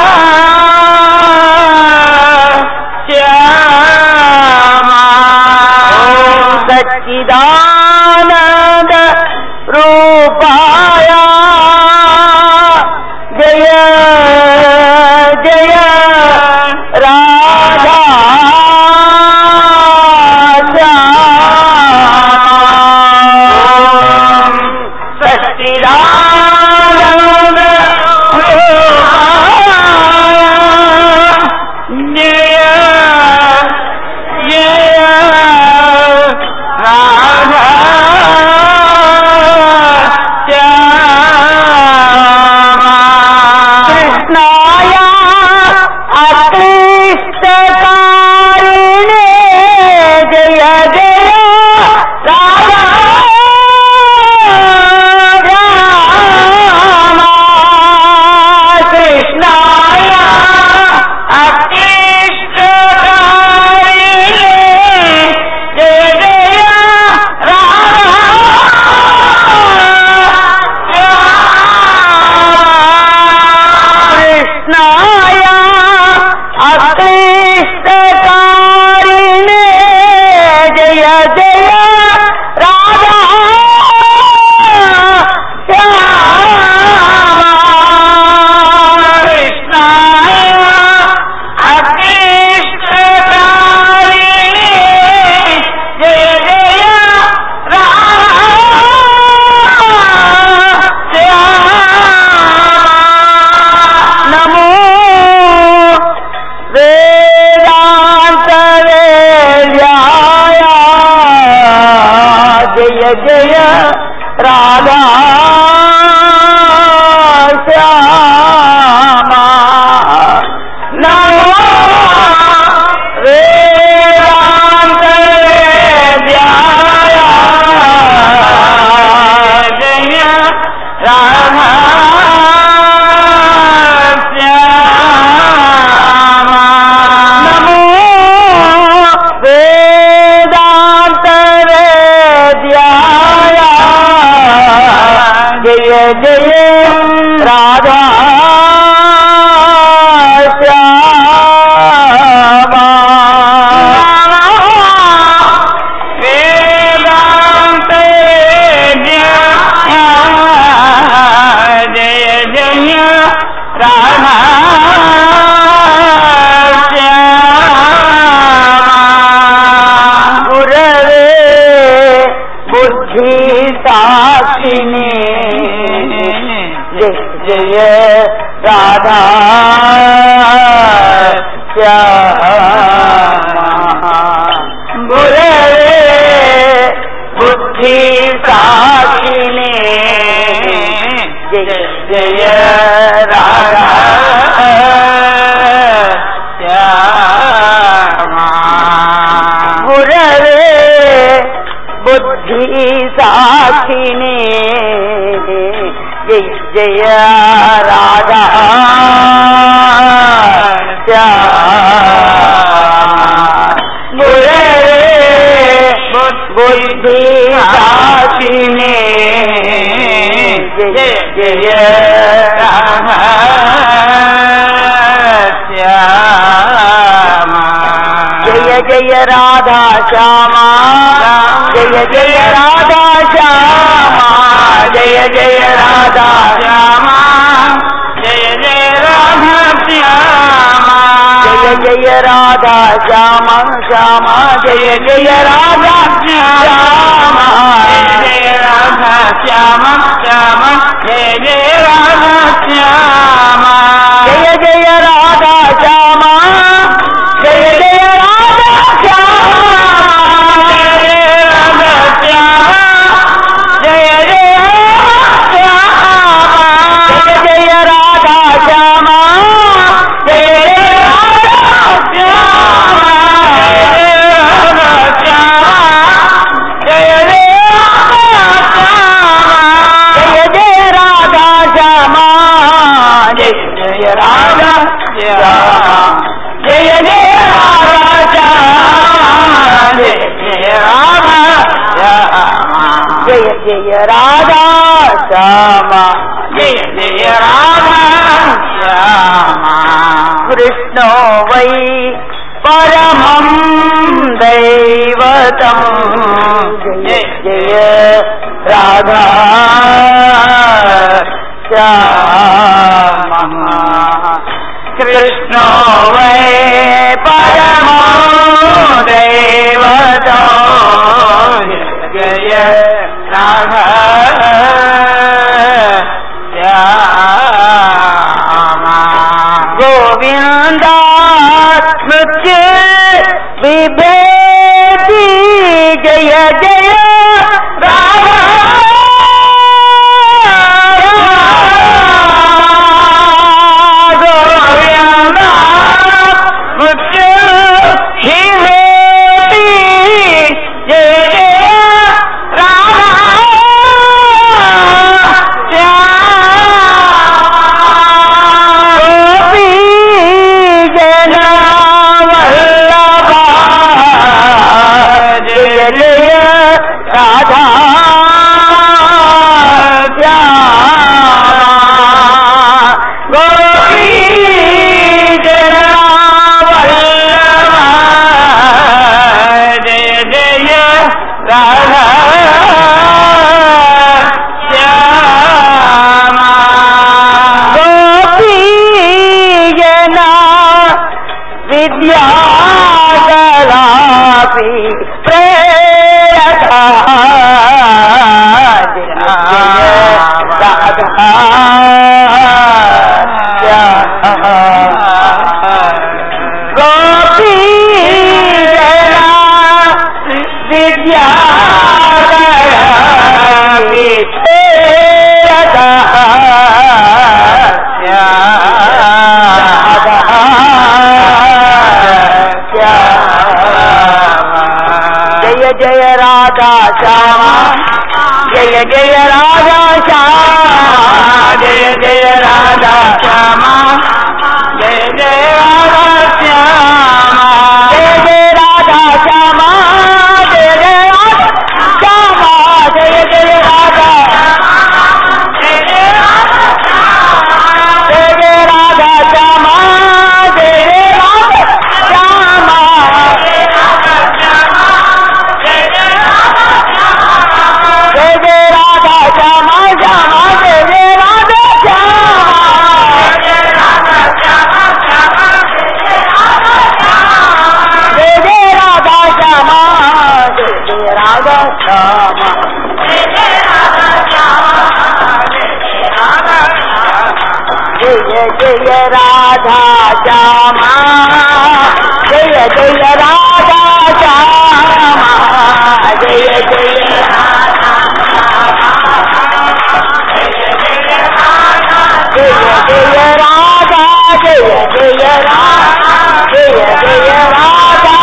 [SPEAKER 1] శ్యామా సచ్చిదానంద రూపాయ జయ జయ రాధా శ్యామా సచ్చిదానంద జయ జయ రాధా శ్యామా కృష్ణాయ అక్లిష్టకారిణే జయ జయ రాధా రామా కృష్ణాయ అక్లిష్టకారిణే జయ జయ రాధా కృష్ణాయ అక్లిష్టకారిణే జయ జయ రాధా శ్యామా కృష్ణాయ అక్లిష్టకారిణే జయ జయ రాధా శ్యామా నమో జయ రాధా బుద్ధి దాసినే జయ జయ రాధా జయ జయ రాధా శ్యామా జయ జయ రాధా శ్యామా జయ జయ రాధా శ్యామా
[SPEAKER 2] జయ జయ రాధా శ్యామా
[SPEAKER 1] జయ జయ రాధా శ్యామ శ్యామ జయ జయ రాధా శ్యామ
[SPEAKER 2] జయ జయ రాధా శ్యామ శ్యామ జయ జయ రాధా శ్యామ
[SPEAKER 1] జయ జయ రాధా శ్యామ జయ జయ రాధా శ్యామ
[SPEAKER 2] జయ జయ రాధా శ్యామ
[SPEAKER 1] జయ జయ రాధా శ్యామ జయ జయ రాధా శ్యామ జయ జయ రాధా శ్యామ జయ జయ రాధా శ్యామ జయ జయ రాధా శ్యామ జయ జయ రాధా శ్యామ
[SPEAKER 2] జయ జయ రాధా శ్యామ
[SPEAKER 1] కృష్ణో వై పరమం దైవతం జయ జయ రాధా శ్యామ కృష్ణో వై పరమో దైవతం జయ రాధా
[SPEAKER 2] శ్యామ
[SPEAKER 1] గోవిందా స్మృత్య విభేది జయ జయ రామ గోవిందా స్మృత్య విభేది జయ జయ గోపీ జన వల్లభా జయ జయ రాధా గోపీ జన వల్లభా
[SPEAKER 2] జయ జయ రాధా శ్యామ
[SPEAKER 1] గోపీజన విద్యాగలాపి ప్రేరక గోపీజన విద్యాగలాపి ప్రేరక జయ జయ రాధా శ్యామ జయ జయ రాధా శ్యామ జయ జయ రాధా శ్యామ
[SPEAKER 2] జయ జయ రాధా శ్యామ
[SPEAKER 1] జయ జయ రాధా శ్యామ జయ జయ రాధా శ్యామ జయ జయ రాధా
[SPEAKER 2] జయ జయ రాధా
[SPEAKER 1] జయ జయ రాధా శ్యామ జయ జయ రాధా శ్యామ జయ జయ రాధా శ్యామ శ్యామ జయ జయ రాధా జయ జయ రాధా శ్యామ జయ జయ రాధా శ్యామ జయ జయ రాధా శ్యామ జయ జయ రాధా శ్యామ జయ జయ జయ జయ రాధా జయ జయ రాధా జయ జయ రాధా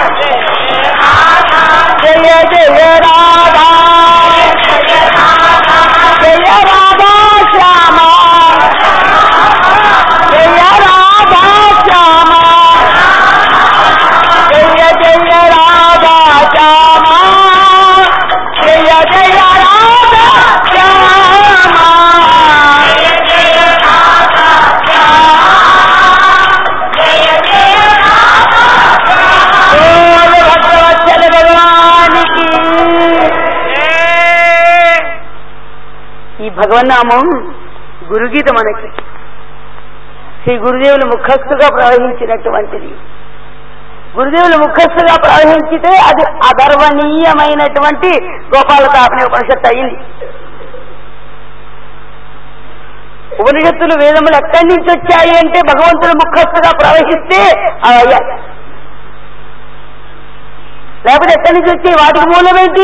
[SPEAKER 1] జయ జయ రాధా జయ రాధా శ్యామ భగవన్నామం గురుగీత మనకి శ్రీ గురుదేవులు ముఖస్థుగా ప్రవహించినటువంటిది గురుదేవులు ముఖస్థుగా ప్రవహించితే అది అగర్వనీయమైనటువంటి గోపాలతాపని ఉపనిషత్తు అయింది ఉపనిషత్తులు వేదములు ఎక్కడి నుంచి వచ్చాయి అంటే భగవంతుడు ముఖస్థుగా ప్రవహిస్తే అవి అయ్యాయి లేకపోతే ఎక్కడి నుంచి వచ్చాయి వాటికి మూలమేంటి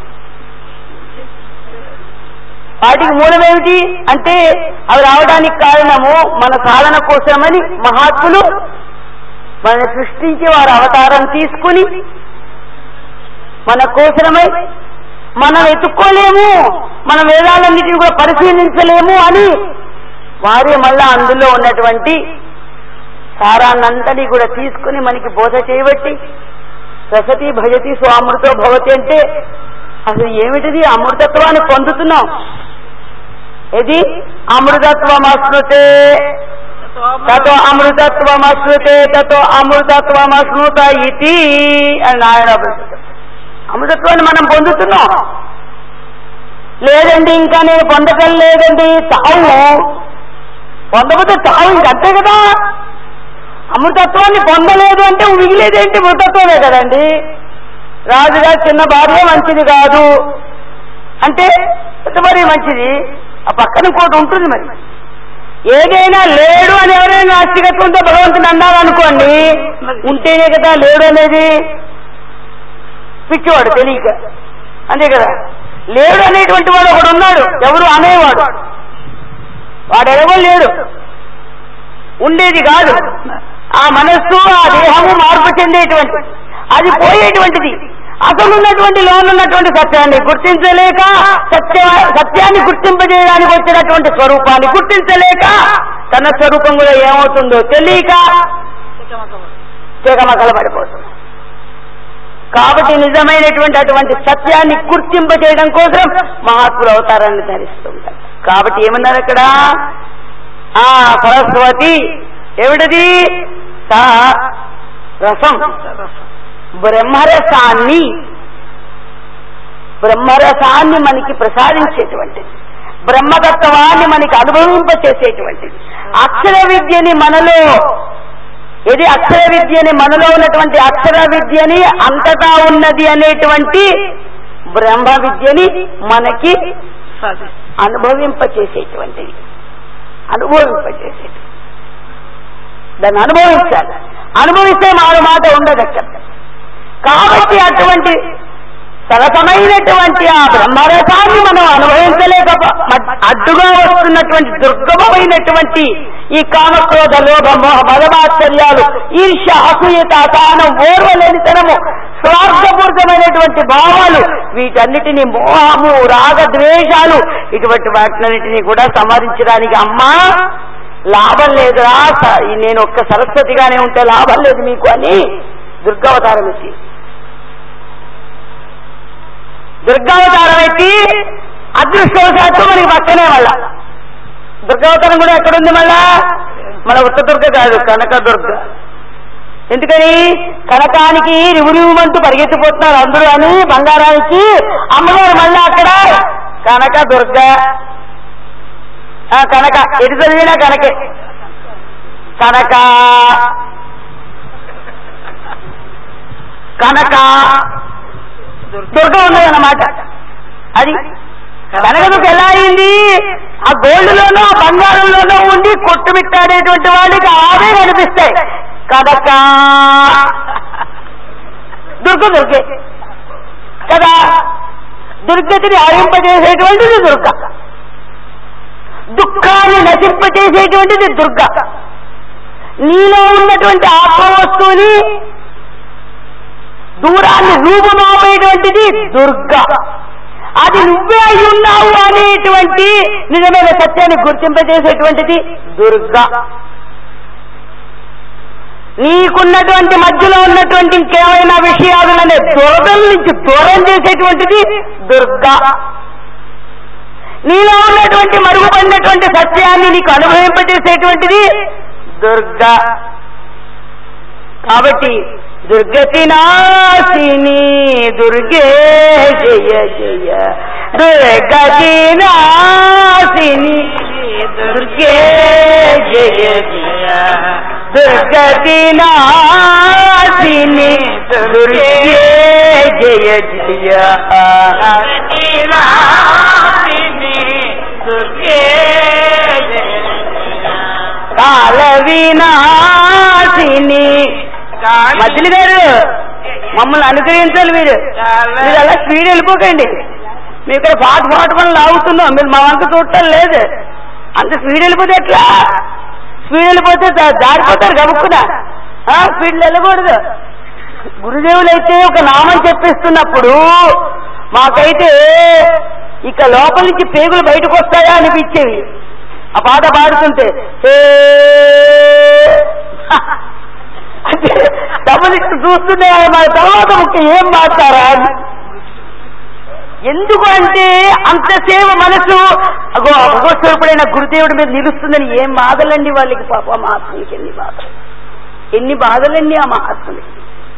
[SPEAKER 1] వాటికి మూలమేమిటి అంటే అవి రావడానికి కారణము మన సాధన కోసమని మహాత్ములు మన సృష్టించి వారు అవతారం తీసుకుని మన కోసమై మనం ఎత్తుక్కోలేము మన వేదాలన్నిటిని కూడా పరిశీలించలేము అని వారే మళ్ళా అందులో ఉన్నటువంటి సారాన్నంతని కూడా తీసుకుని మనకి బోధ చేయబట్టి రసతి భజతి స్వామృతో భవతి అంటే అసలు ఏమిటిది అమృతత్వాన్ని పొందుతున్నాం ఇది అమృతత్వమశ్నుతే తతో అమృతత్వమశ్నుతే తతో అమృతత్వమశ్నుత ఇది అని నాయన అమృతత్వాన్ని మనం పొందుతున్నాం లేదండి ఇంకా నేను పొందటం లేదండి చావు పొందకపోతే చావు ఇంకంతే కదా అమృతత్వాన్ని పొందలేదు అంటే మిగిలేదేంటి మృతత్వమే కదండి రాజుగా చిన్న భార్య మంచిది కాదు అంటే పెద్ద భార్య మంచిది ఆ పక్కన ఇంకోటి ఉంటుంది మరి ఏదైనా లేడు అని ఎవరైనా నాస్తికత్వంతో భగవంతుని అన్నారనుకోండి ఉంటేనే కదా లేడు అనేది పిచ్చివాడు తెలియక అంతే కదా లేడు అనేటువంటి వాడు ఒకడు ఉన్నాడు ఎవరు అనేవాడు వాడు ఎవరో లేడు ఉండేది కాదు ఆ మనస్సు ఆ దేహము మార్పు చెందేటువంటి అది పోయేటువంటిది అసలు ఉన్నటువంటి లోన్ ఉన్నటువంటి సత్యాన్ని గుర్తించలేక సత్య సత్యాన్ని గుర్తింపజేయడానికి వచ్చినటువంటి స్వరూపాన్ని గుర్తించలేక తన స్వరూపం కూడా ఏమవుతుందో తెలియక చేకమకల పడిపోతుంది కాబట్టి నిజమైనటువంటి అటువంటి సత్యాన్ని గుర్తింపజేయడం కోసం మహాత్ములు అవతారాన్ని ధరిస్తుంటారు కాబట్టి ఏమన్నారు అక్కడ ఆ సరస్వతి ఏమిటది సా రసం బ్రహ్మరసాన్ని బ్రహ్మరసాన్ని మనకి ప్రసాదించేటువంటిది బ్రహ్మతత్వాన్ని మనకి అనుభవింపచేసేటువంటిది అక్షర విద్యని మనలో ఇది అక్షర విద్యని మనలో ఉన్నటువంటి అక్షర విద్యని అంతటా ఉన్నది అనేటువంటి బ్రహ్మ విద్యని మనకి అనుభవింపచేసేటువంటిది అనుభవింపచేసేది దాన్ని అనుభవించాలి అనుభవిస్తే మారు మాట ఉండదు అక్కడ కాబట్టి అటువంటి సరసమైనటువంటి ఆ బ్రహ్మరసాన్ని మనం అనుభవించలేక అడ్డుగా వస్తున్నటువంటి దుర్గమమైనటువంటి ఈ కామక్రోధ లోభ మోహ మదమాశ్చర్యాలు ఈర్ష అసూయత అసహనం ఓర్వలేనితనము స్వార్థపూరితమైనటువంటి భావాలు వీటన్నిటిని మోహము రాగ ద్వేషాలు ఇటువంటి వాటినన్నిటినీ కూడా సంహరించడానికి అమ్మా లాభం లేదురా స- నేను ఒక్క సరస్వతిగానే ఉంటే లాభం లేదు మీకు అని దుర్గావతారం ఎత్తి దుర్గావతారం ఎత్తి అదృష్టవశాత్తు మనకి పక్కనే మళ్ళా దుర్గావతారం కూడా ఎక్కడుంది మళ్ళా మన ఉత్త దుర్గ కాదు కనక దుర్గ ఎందుకని కనకానికి రివురివుమంటూ పరిగెత్తిపోతున్నారు అందరూ అని బంగారానికి అమ్మగారు మళ్ళా అక్కడ కనక దుర్గ ఆ, కనక ఎటు చదివినా కనకే కనక కనక దుర్గ ఉన్నదన్నమాట అది కనకదుకు ఎలా అయింది ఆ గోల్డ్లోనూ ఆ బంగారంలోనూ ఉండి కొట్టుమిట్టాడేటువంటి వాళ్ళకి ఆవే కనిపిస్తాయి కనక దుర్గ దుర్గే కదా దుర్గతిని హరింపజేసేటువంటిది దుర్గ దుఃఖాన్ని నశింపచేసేటువంటిది దుర్గ నీలో ఉన్నటువంటి ఆత్మ వస్తువుని దూరాన్ని రూపుమాపేటువంటిది దుర్గ అది నువ్వే అయి ఉన్నావు అనేటువంటి నిజమైన సత్యాన్ని గుర్తింపజేసేటువంటిది దుర్గ నీకున్నటువంటి మధ్యలో ఉన్నటువంటి ఇంకేమైనా విషయాలనే దురదల నుంచి దూరం చేసేటువంటిది దుర్గ నీలో ఉన్నటువంటి మరుగుపడినటువంటి సత్యాన్ని నీకు అనుభవింపజేసేటువంటిది దుర్గ కాబట్టి దుర్గతి నాశిని దుర్గే జయ జయ దుర్గతి నాశిని దుర్గే జయ జయ దుర్గతి నాశిని దుర్గే జయ జయ కాల వినాశిని మధ్యలో గారు మమ్మల్ని అనుగ్రహించాలి మీరు మీరు అలా స్పీడ్ వెళ్ళిపోకండి మీరు ఇక్కడ పాట పాట పనులు లాగుతున్నాం మీరు మా వంక చూడటం లేదు అంత స్పీడ్ వెళ్ళిపోతే ఎట్లా స్పీడ్ వెళ్ళిపోతే దా- దారిపోతారు గబుక్కున స్పీడ్ వెళ్ళకూడదు గురుదేవులు అయితే ఒక నామం చెప్పిస్తున్నప్పుడు మాకైతే ఇక లోపల నుంచి పేగులు బయటకు వస్తాయా అనిపించేవి ఆ పాట పాడుతుంటే "హే" అంటే డబ్బులు చూస్తుంటే మన తర్వాత ముఖ్య ఏం మాట్లారా అని. ఎందుకు అంటే అంతసేపు మనసు అగో భగవత్స్వరూపుడైన గురుదేవుడి మీద నిలుస్తుందని ఏం బాధలండి వాళ్ళకి పాప ఆ మహాత్ములకి ఎన్ని బాధలు ఎన్ని బాధలండి ఆ మహాత్ములకి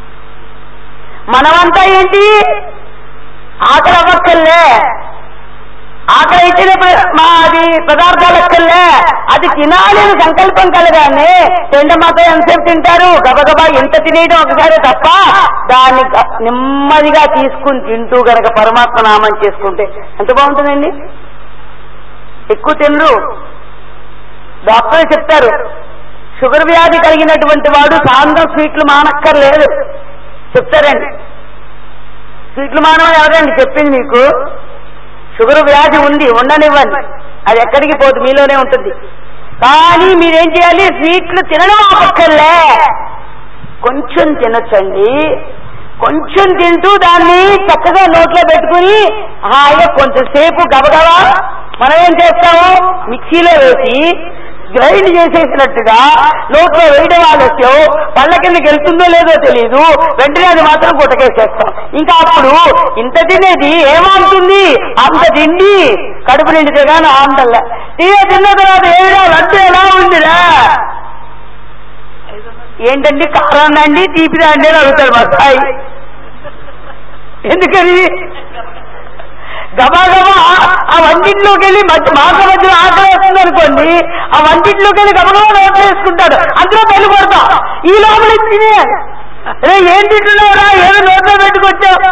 [SPEAKER 1] మనమంతా ఏంటి ఆకలి అవ్వక్కర్లే ఆకలి అయితేనే ప్ర- మా అది పదార్థాలు అక్కర్లే అది తినాలి అని సంకల్పం కలగానే తిండ మాత్రం ఎంతసేపు తింటారు గబగబా ఎంత తినేయడం ఒకసారి తప్ప దాన్ని గ- నెమ్మదిగా తీసుకుని తింటూ గనక పరమాత్మ నామం చేసుకుంటే ఎంత బాగుంటుందండి ఎక్కువ తినరు డాక్టర్ చెప్తారు షుగర్ వ్యాధి కలిగినటువంటి వాడు సాయంత్రం స్వీట్లు మానక్కర్లేదు చెప్తారండి స్వీట్లు మానవని ఎవరండి చెప్పింది మీకు షుగర్ వ్యాధి ఉంది ఉండనివ్వండి అది ఎక్కడికి పోదు మీలోనే ఉంటుంది కానీ మీరేం చేయాలి స్వీట్లు తినడం ఆపక్కర్లే కొంచెం తినొచ్చండి కొంచెం తింటూ దాన్ని చక్కగా నోట్లో పెట్టుకుని హాయిగా కొంచెంసేపు గబగబా మనం ఏం చేస్తాము మిక్సీలో వేసి గ్రైండ్ చేసేసినట్టుగా నోట్లో వేయడం ఆలస్యం పళ్ళ కిందకి వెళ్తుందో లేదో తెలియదు వెంటనే అది మాత్రం గుట్టకేసేస్తాం ఇంకా అప్పుడు ఇంత తినేది ఏమంటుంది అంత తిండి కడుపు నిండితే కానీ ఆందల్లా తీయ తిన్న తర్వాత ఏడా లడ్డు ఎలా ఉందిరా ఏంటండి కారం అండి తీపిదా అండి అని అడుగుతాడు మా సాయి ఎందుకని గబా గబా ఆ వంటింట్లోకి వెళ్ళి మధ్య మాస మధ్యలో ఆకలి వస్తుంది అనుకోండి ఆ వంటింట్లోకి వెళ్ళి గబగబా నోట్లు వేసుకుంటాడు అందులో పెళ్లి కొడతాం ఈ లోపల తినే రే ఏం తింటున్నావురా ఏదో నోట్లో పెట్టుకొచ్చావు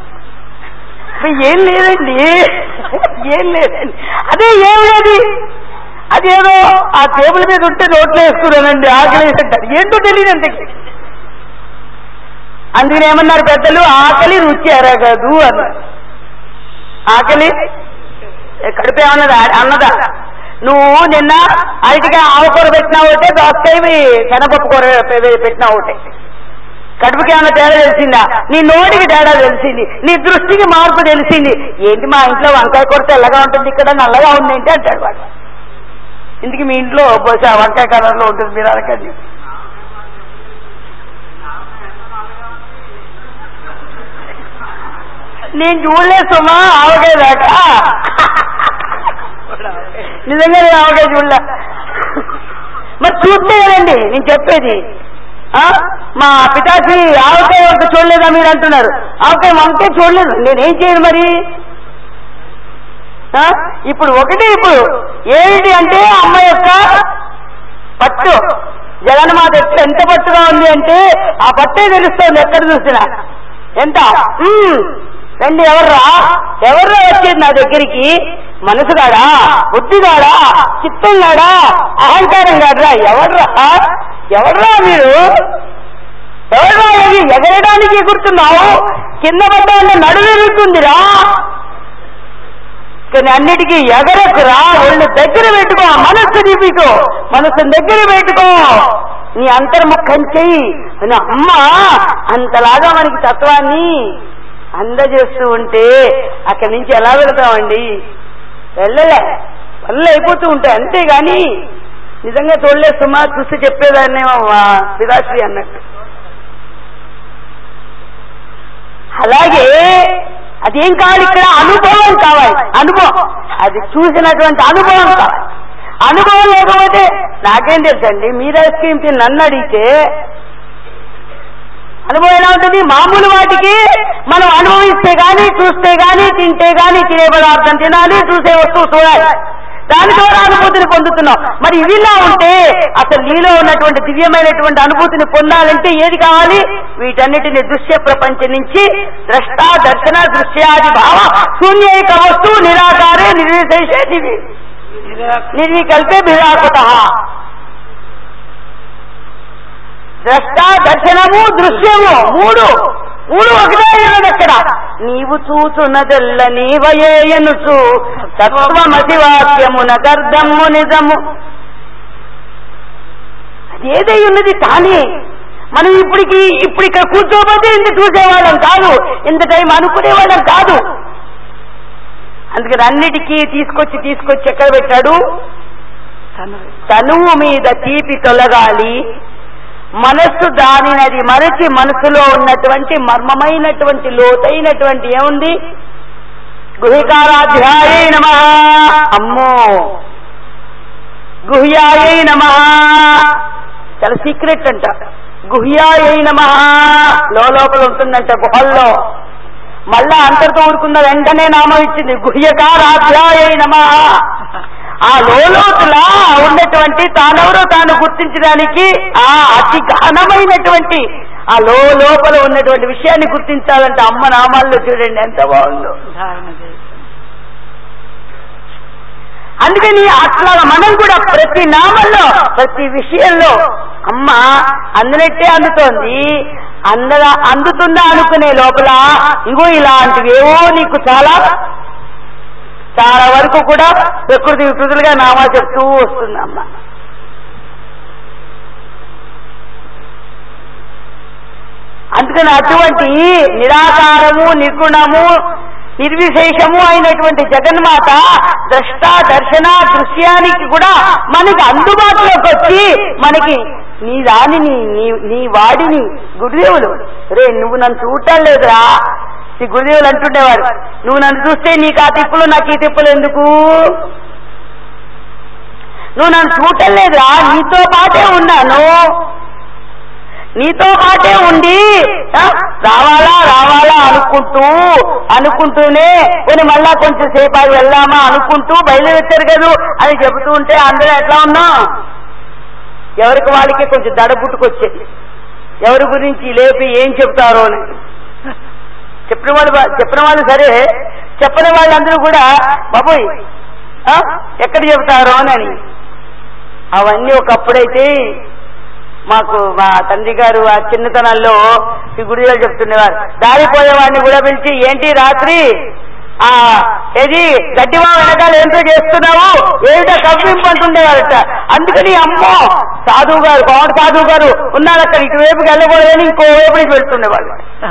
[SPEAKER 1] ఏం లేదండి ఏం లేదండి అదే ఏం లేదు అదేదో ఆ టేబుల్ మీద ఉంటే నోట్లో వేసుకున్నానండి ఆకలి అంటారు ఏంటో తెలియదు అంతకి అందుకని ఏమన్నారు పెద్దలు ఆకలి రుచి ఎరగదు అన్నారు ఆకలి కడుపు ఏమన్నదా అన్నదా నువ్వు నిన్న అరటిగా ఆవుకూర పెట్టినావు ఒకటే దోసకాయ శనగపప్పు కూర పె- పెట్టినావు ఒకటే కడుపుకి ఏమన్నా తేడా తెలిసిందా నీ నోటికి తేడా తెలిసింది నీ దృష్టికి మార్పు తెలిసింది ఏంటి మా ఇంట్లో వంకాయ కూర తెల్లగా ఉంటుంది ఇక్కడ నల్లగా ఉంది ఏంటి అంటాడు వాడు ఇందుకు మీ ఇంట్లో బహుశా వంకాయ కలర్లో ఉంటుంది మీరు అనకండి నేను చూడలేదు సుమా ఆవకాయ దాకా నిజంగా నేను ఆవకాయ చూడలే మరి చూస్తే కదండి నేను చెప్పేది ఆ? మా పితాశ్రీ ఆవకాయ వంక చూడలేదా మీరు అంటున్నారు ఆవకాయ వంకే చూడలేదు నేనేం చేయను మరి ఆ? ఇప్పుడు ఒకటి ఇప్పుడు ఏమిటి అంటే అమ్మ యొక్క పట్టు జగన్మాత ఎట్లా ఎంత పట్టుగా ఉంది అంటే ఆ పట్టే తెలుస్తోంది ఎక్కడ చూసినా ఎంత ఉమ్, రండి ఎవర్రా ఎవర్రా వచ్చేది నా దగ్గరికి మనసుగాడా బుద్ధిగాడా చిత్తంగాడా అహంకారం గాడ్రా ఎవర్రా ఎవర్రా మీరు ఎవర్రా ఇది ఎగరడానికి ఎగురుతున్నావు కింద పడ్డా నడుము ఎగురుతుందిరా కానీ అన్నిటికీ ఎగరకురా ఒళ్ళు దగ్గర పెట్టుకో మనస్సు నిపికో మనస్సుని దగ్గర పెట్టుకో నీ అంతర్ముఖం చెయ్యి అని అమ్మ అంతలాగా మనకి తత్వాన్ని అందజేస్తూ ఉంటే అక్కడి నుంచి ఎలా వెళతామండి వెళ్ళలే పనులు అయిపోతూ ఉంటాయి అంతేగాని నిజంగా చూడలే సుమా చూసి చెప్పేదాన్నేమో మా పిదాశ్రీ అన్నట్టు అలాగే అదేం కావాలి ఇక్కడ అనుభవం కావాలి అనుభవం అది చూసినటువంటి అనుభవం కావాలి అనుభవం లేకపోతే నాకేం తెలుసండి మీరు ఐస్ క్రీమ్ తిని నన్ను అడిగితే అనుభవం ఎలా ఉంటుంది మామూలు వాటికి మనం అనుభవిస్తే గాని చూస్తే గాని తింటే గాని తినే పదార్థం తినాలి చూసే వస్తువు చూడాలి దాని ద్వారా అనుభూతిని పొందుతున్నాం మరి ఇవిలా ఉంటే అసలు నీలో ఉన్నటువంటి దివ్యమైనటువంటి అనుభూతిని పొందాలంటే ఏది కావాలి వీటన్నిటిని దృశ్య ప్రపంచం నుంచి ద్రష్ట దర్శన దృశ్యాది భావ శూన్యైక వస్తువు నిరాకారే నిర్విశేషే దివి నిర్వికల్పే విరాకుత ద్రష్ట దర్శనము దృశ్యము మూడు మూడు ఒకటే ఉన్నది అక్కడ నీవు చూచున్నదెల్ల నీవయేయనుచు తత్వమతి వాక్యమున గర్ధము నిజము అది ఏదై ఉన్నది తానే మనం ఇప్పటికి ఇప్పుడు ఇక్కడ కూర్చోబోతే ఇంత చూసేవాళ్ళం కాదు ఇంత టైం అనుకునేవాళ్ళం కాదు అందుకని అన్నిటికీ తీసుకొచ్చి తీసుకొచ్చి ఎక్కడ పెట్టాడు తనువు మీద తీపి తొలగాలి మనస్సు దానినది మరచి మనసులో ఉన్నటువంటి మర్మమైనటువంటి లోతైనటువంటి ఏముంది గుహికారాధ్యాయే నమ అమ్మో గుహ్యాయై నమ చాలా సీక్రెట్ అంట గుహ్యాయై నమ లోపల ఉంటుందంట గుహల్లో మళ్ళా అంతటితో ఊరుకున్న వెంటనే నామం ఇచ్చింది గుహ్యకారాధ్యాయై నమ ఆ లోతులా ఉన్నటువంటి తానెవరో తాను గుర్తించడానికి ఆ అతి ఘనమైనటువంటి ఆ లో లోపల ఉన్నటువంటి విషయాన్ని గుర్తించాలంటే అమ్మ నామాల్లో చూడండి ఎంత బాగుందో అందుకని అట్లా మనం కూడా ప్రతి నామంలో ప్రతి విషయంలో అమ్మ అందినట్టే అందుతోంది అందగా అందుతుందా అనుకునే లోపల ఇగో ఇలాంటివేవో నీకు చాలా చాలా వరకు కూడా ప్రకృతి వికృతులుగా నామా చెప్తూ వస్తుంది అమ్మ అందుకని అటువంటి నిరాకారము నిర్గుణము నిర్విశేషము అయినటువంటి జగన్మాత ద్రష్ట దర్శన దృశ్యానికి కూడా మనకి అందుబాటులోకి వచ్చి మనకి నీ దానిని నీ నీ వాడిని గురుదేవులు రే నువ్వు నన్ను చూడటం లేదురా ఈ గురుదేవులు అంటుండేవారు నువ్వు నన్ను చూస్తే నీకు ఆ తిప్పులు నాకు ఈ తిప్పులు ఎందుకు నువ్వు నన్ను చూడటం లేదురా నీతో పాటే ఉన్నాను నీతో పాటే ఉండి ఆ, రావాలా రావాలా అనుకుంటూ అనుకుంటూనే కొన్ని మళ్ళా కొంచెం సేపు ఆగి వెళ్దామా అనుకుంటూ బయలుదేరారు కదూ అని చెబుతూ ఉంటే అందరూ ఎట్లా ఉన్నా ఎవరికి వాళ్ళకి కొంచెం దడ పుట్టుకొచ్చేది ఎవరి గురించి లేపి ఏం చెప్తారో అని చెప్పిన వాళ్ళు బా- చెప్పిన వాళ్ళు సరే చెప్పని వాళ్ళందరూ కూడా బాబోయ్ ఆ, ఎక్కడ చెబుతారో అని అవన్నీ ఒకప్పుడైతే మాకు మా తండ్రి గారు ఆ చిన్నతనంలో ఈ గుడిలో చెప్తుండేవారు దారిపోయేవాడిని కూడా పిలిచి ఏంటి రాత్రి ఆ ఏది గడ్డిమా వెనకాల ఎంతో చేస్తున్నావు ఏమిటో కవ్వింపు అంటుండేవారట అందుకని అమ్మో సాధువు గారు పవన్ సాధువు గారు ఉన్నారు అక్కడ ఇటువైపుకి వెళ్ళకూడదని ఇంకో వైపు నుంచి వెళ్తుండేవాళ్ళు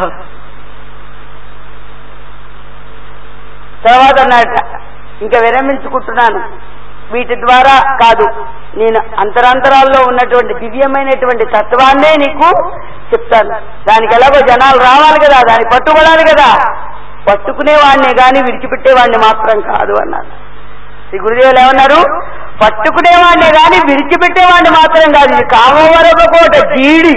[SPEAKER 1] తర్వాత అన్నట ఇంకా విరమించుకుంటున్నాను వీటి ద్వారా కాదు నేను అంతరాంతరాల్లో ఉన్నటువంటి దివ్యమైనటువంటి తత్వాన్నే నీకు చెప్తాను దానికి ఎలాగో జనాలు రావాలి కదా దాన్ని పట్టుబడాలి కదా పట్టుకునేవాడినే గాని విడిచిపెట్టేవాడిని మాత్రం కాదు అన్నారు శ్రీ గురుదేవులు ఏమన్నారు పట్టుకునేవాడినే గాని విడిచిపెట్టేవాడిని మాత్రం కాదు ఇది కామవరపు కోట జీడి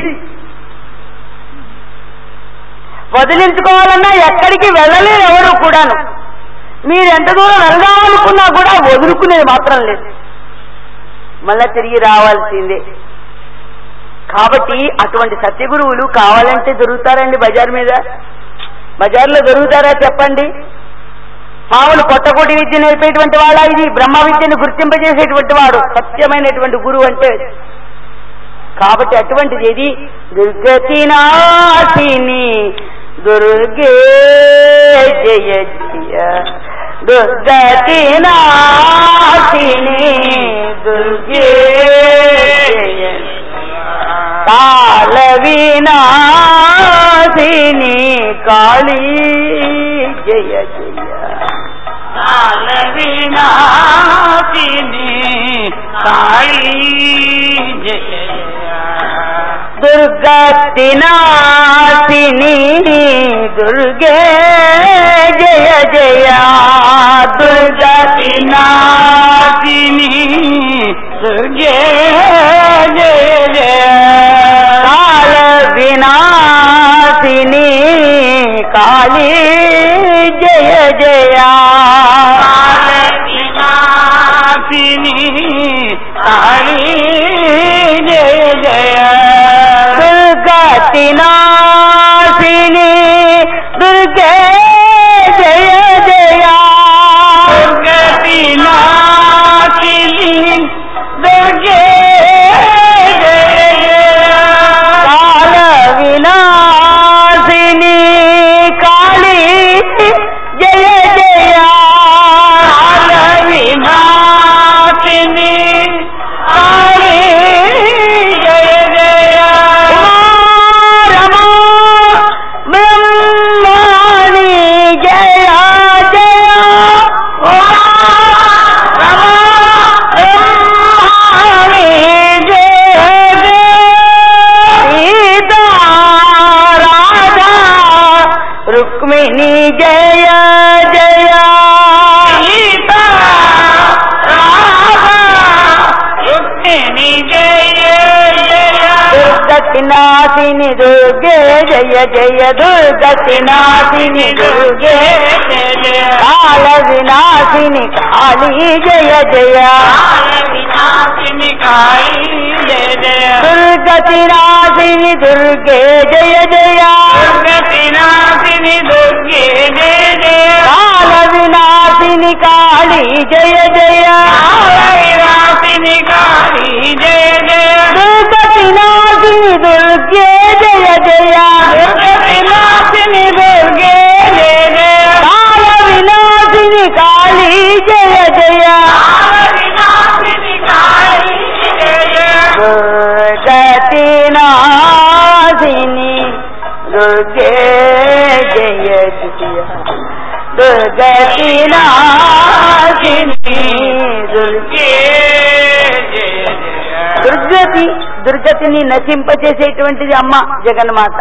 [SPEAKER 1] వదిలించుకోవాలన్నా ఎక్కడికి వెళ్ళలేరు ఎవరు కూడాను మీరు ఎంత దూరం వెళ్దామనుకున్నా కూడా వదులుకునేది మాత్రం లేదు మళ్ళా తిరిగి రావాల్సిందే కాబట్టి అటువంటి సత్యగురువులు కావాలంటే దొరుకుతారండి బజార్ మీద బజార్లో దొరుకుతారా చెప్పండి మామూలు కొట్టకోటి విద్య నేర్పేటువంటి వాళ్ళ ఇది బ్రహ్మ విద్యను గుర్తింపజేసేటువంటి వాడు సత్యమైనటువంటి గురువు అంటే కాబట్టి అటువంటిది ఏది దుర్గతి నాశిని దుర్గే జయ జయ దుర్గతి నాశిని దుర్గే జయ కాల వినాశిని కాళీ జయ జయ
[SPEAKER 2] కాల వినాశిని కాళీ జయ
[SPEAKER 1] దుర్గతి నాశిని దుర్గే జయ జయ దుర్గతి
[SPEAKER 2] వినాశిని దుర్గే జయ జయ
[SPEAKER 1] కాల వినా కాళీ జయ జయ
[SPEAKER 2] వినాశిని కాళీ జయ జయ
[SPEAKER 1] దుర్గతి నాశిని దుర్గే జయ జయ
[SPEAKER 2] దుర్గతి నాశిని దుర్గే జయ జయ
[SPEAKER 1] కాల వినాశిని కాళీ జయ జయ
[SPEAKER 2] కాల వినాశిని కాళీ జయ జయ
[SPEAKER 1] రమా బ్రహ్మాణి జయ జయ రమా బ్రహ్మాణి జయ జయ సీతా రాధా రుక్మిణి జయ జయ
[SPEAKER 2] సీతా రాధా రుక్మిణి జయ జయ
[SPEAKER 1] దుర్గతి నాశిని దుర్గే జయ జయ దుర్గతి నాశిని దుర్గే
[SPEAKER 2] జయ జయ
[SPEAKER 1] కాల వినాశిని కాళీ జయ జయ
[SPEAKER 2] కాల వినాశిని కాళీ జయ జయ
[SPEAKER 1] దుర్గతి నాశిని దుర్గే జయ జయ
[SPEAKER 2] దుర్గతి నాశిని దుర్గే జయ జయ
[SPEAKER 1] కాల వినాశిని కాళీ జయ జయ
[SPEAKER 2] కాల వినాశిని కాళీ జయ జయ
[SPEAKER 1] దుర్గతి నాశిని దుర్గే జయ జయ
[SPEAKER 2] దుర్గతి నాశిని దుర్గే జయ జయ
[SPEAKER 1] కాల వినాశిని కాళీ జయ జయ
[SPEAKER 2] కాల వినాశిని కాళీ జయ జయ
[SPEAKER 1] దుర్గతి నాశిని దుర్గే జయ జయ దుర్గతి నాశిని దుర్గే
[SPEAKER 2] జయ జయ జయ
[SPEAKER 1] దుర్గతి దుర్గతిని నశింపచేసేటువంటిది అమ్మ జగన్మాత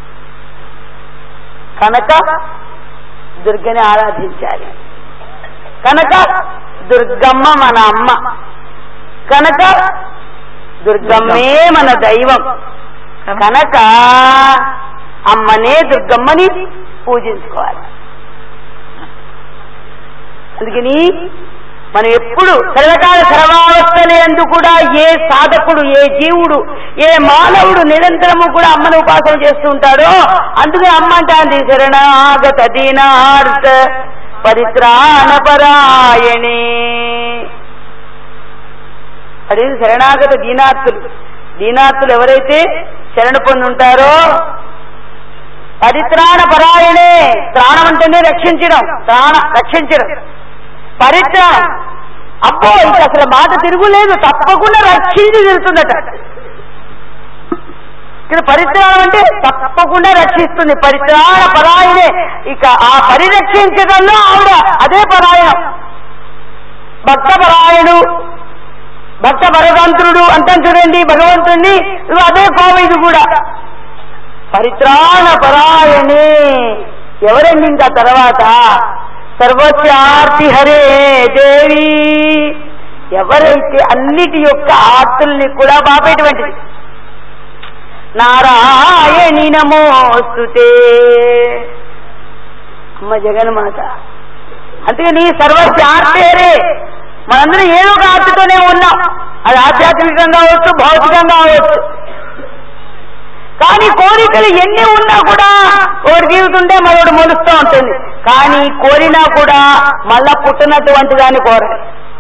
[SPEAKER 1] కనుక దుర్గని ఆరాధించాలి కనుక దుర్గమ్మ మన అమ్మ కనుక దుర్గమ్మే మన దైవం కనుక అమ్మనే దుర్గమ్మని పూజించుకోవాలి అందుకని మనం ఎప్పుడు సర్వకాల సర్వావస్థలు ఎందు కూడా ఏ సాధకుడు ఏ జీవుడు ఏ మానవుడు నిరంతరము కూడా అమ్మను ఉపాసన చేస్తూ ఉంటాడో అందుకే అమ్మ అంటాంది శరణాగత దీనార్థ పరిత్రాణ పరాయణి అది శరణాగత దీనార్థులు దీనార్థులు ఎవరైతే శరణ పొంది ఉంటారో పరిత్రాణ పరాయణే త్రాణం అంటేనే రక్షించడం త్రాణ రక్షించడం పరిత్రాణం అబ్బో ఇక అసలు మాట తిరుగులేదు తప్పకుండా రక్షించి తిరుగుతుందట ఇక్కడ పరిత్రాణం అంటే తప్పకుండా రక్షిస్తుంది పరిత్రాణ పరాయణే ఇక ఆ పరిరక్షించడంలో ఆవిడ అదే పరాయణం భక్త పరాయణుడు భక్త భగవంతుడు అంటాం చూడండి భగవంతుణ్ణి ఇదిగో అదే కోవ ఇది కూడా పరిత్రాణ పరాయణే ఎవరండి ఇంకా తర్వాత సర్వస్యార్తి హరే దేవి ఎవరైతే అన్నిటి యొక్క ఆర్తుల్ని కూడా బాపేటువంటిది నారాయణి నమోస్తుతే అమ్మ జగన్మాత అందుకని సర్వస్యార్తి హరే మనందరం ఏదో ఒక ఆర్తితోనే ఉన్నాం అది ఆధ్యాత్మికంగా అవచ్చు భౌతికంగా అవచ్చు కానీ కోరికలు ఎన్ని ఉన్నా కూడా ఒకటి జీవితుంటే మరొకటి మొలుస్తూ ఉంటుంది కానీ కోరినా కూడా మళ్ళా పుట్టినటువంటి దాన్ని కోరాలి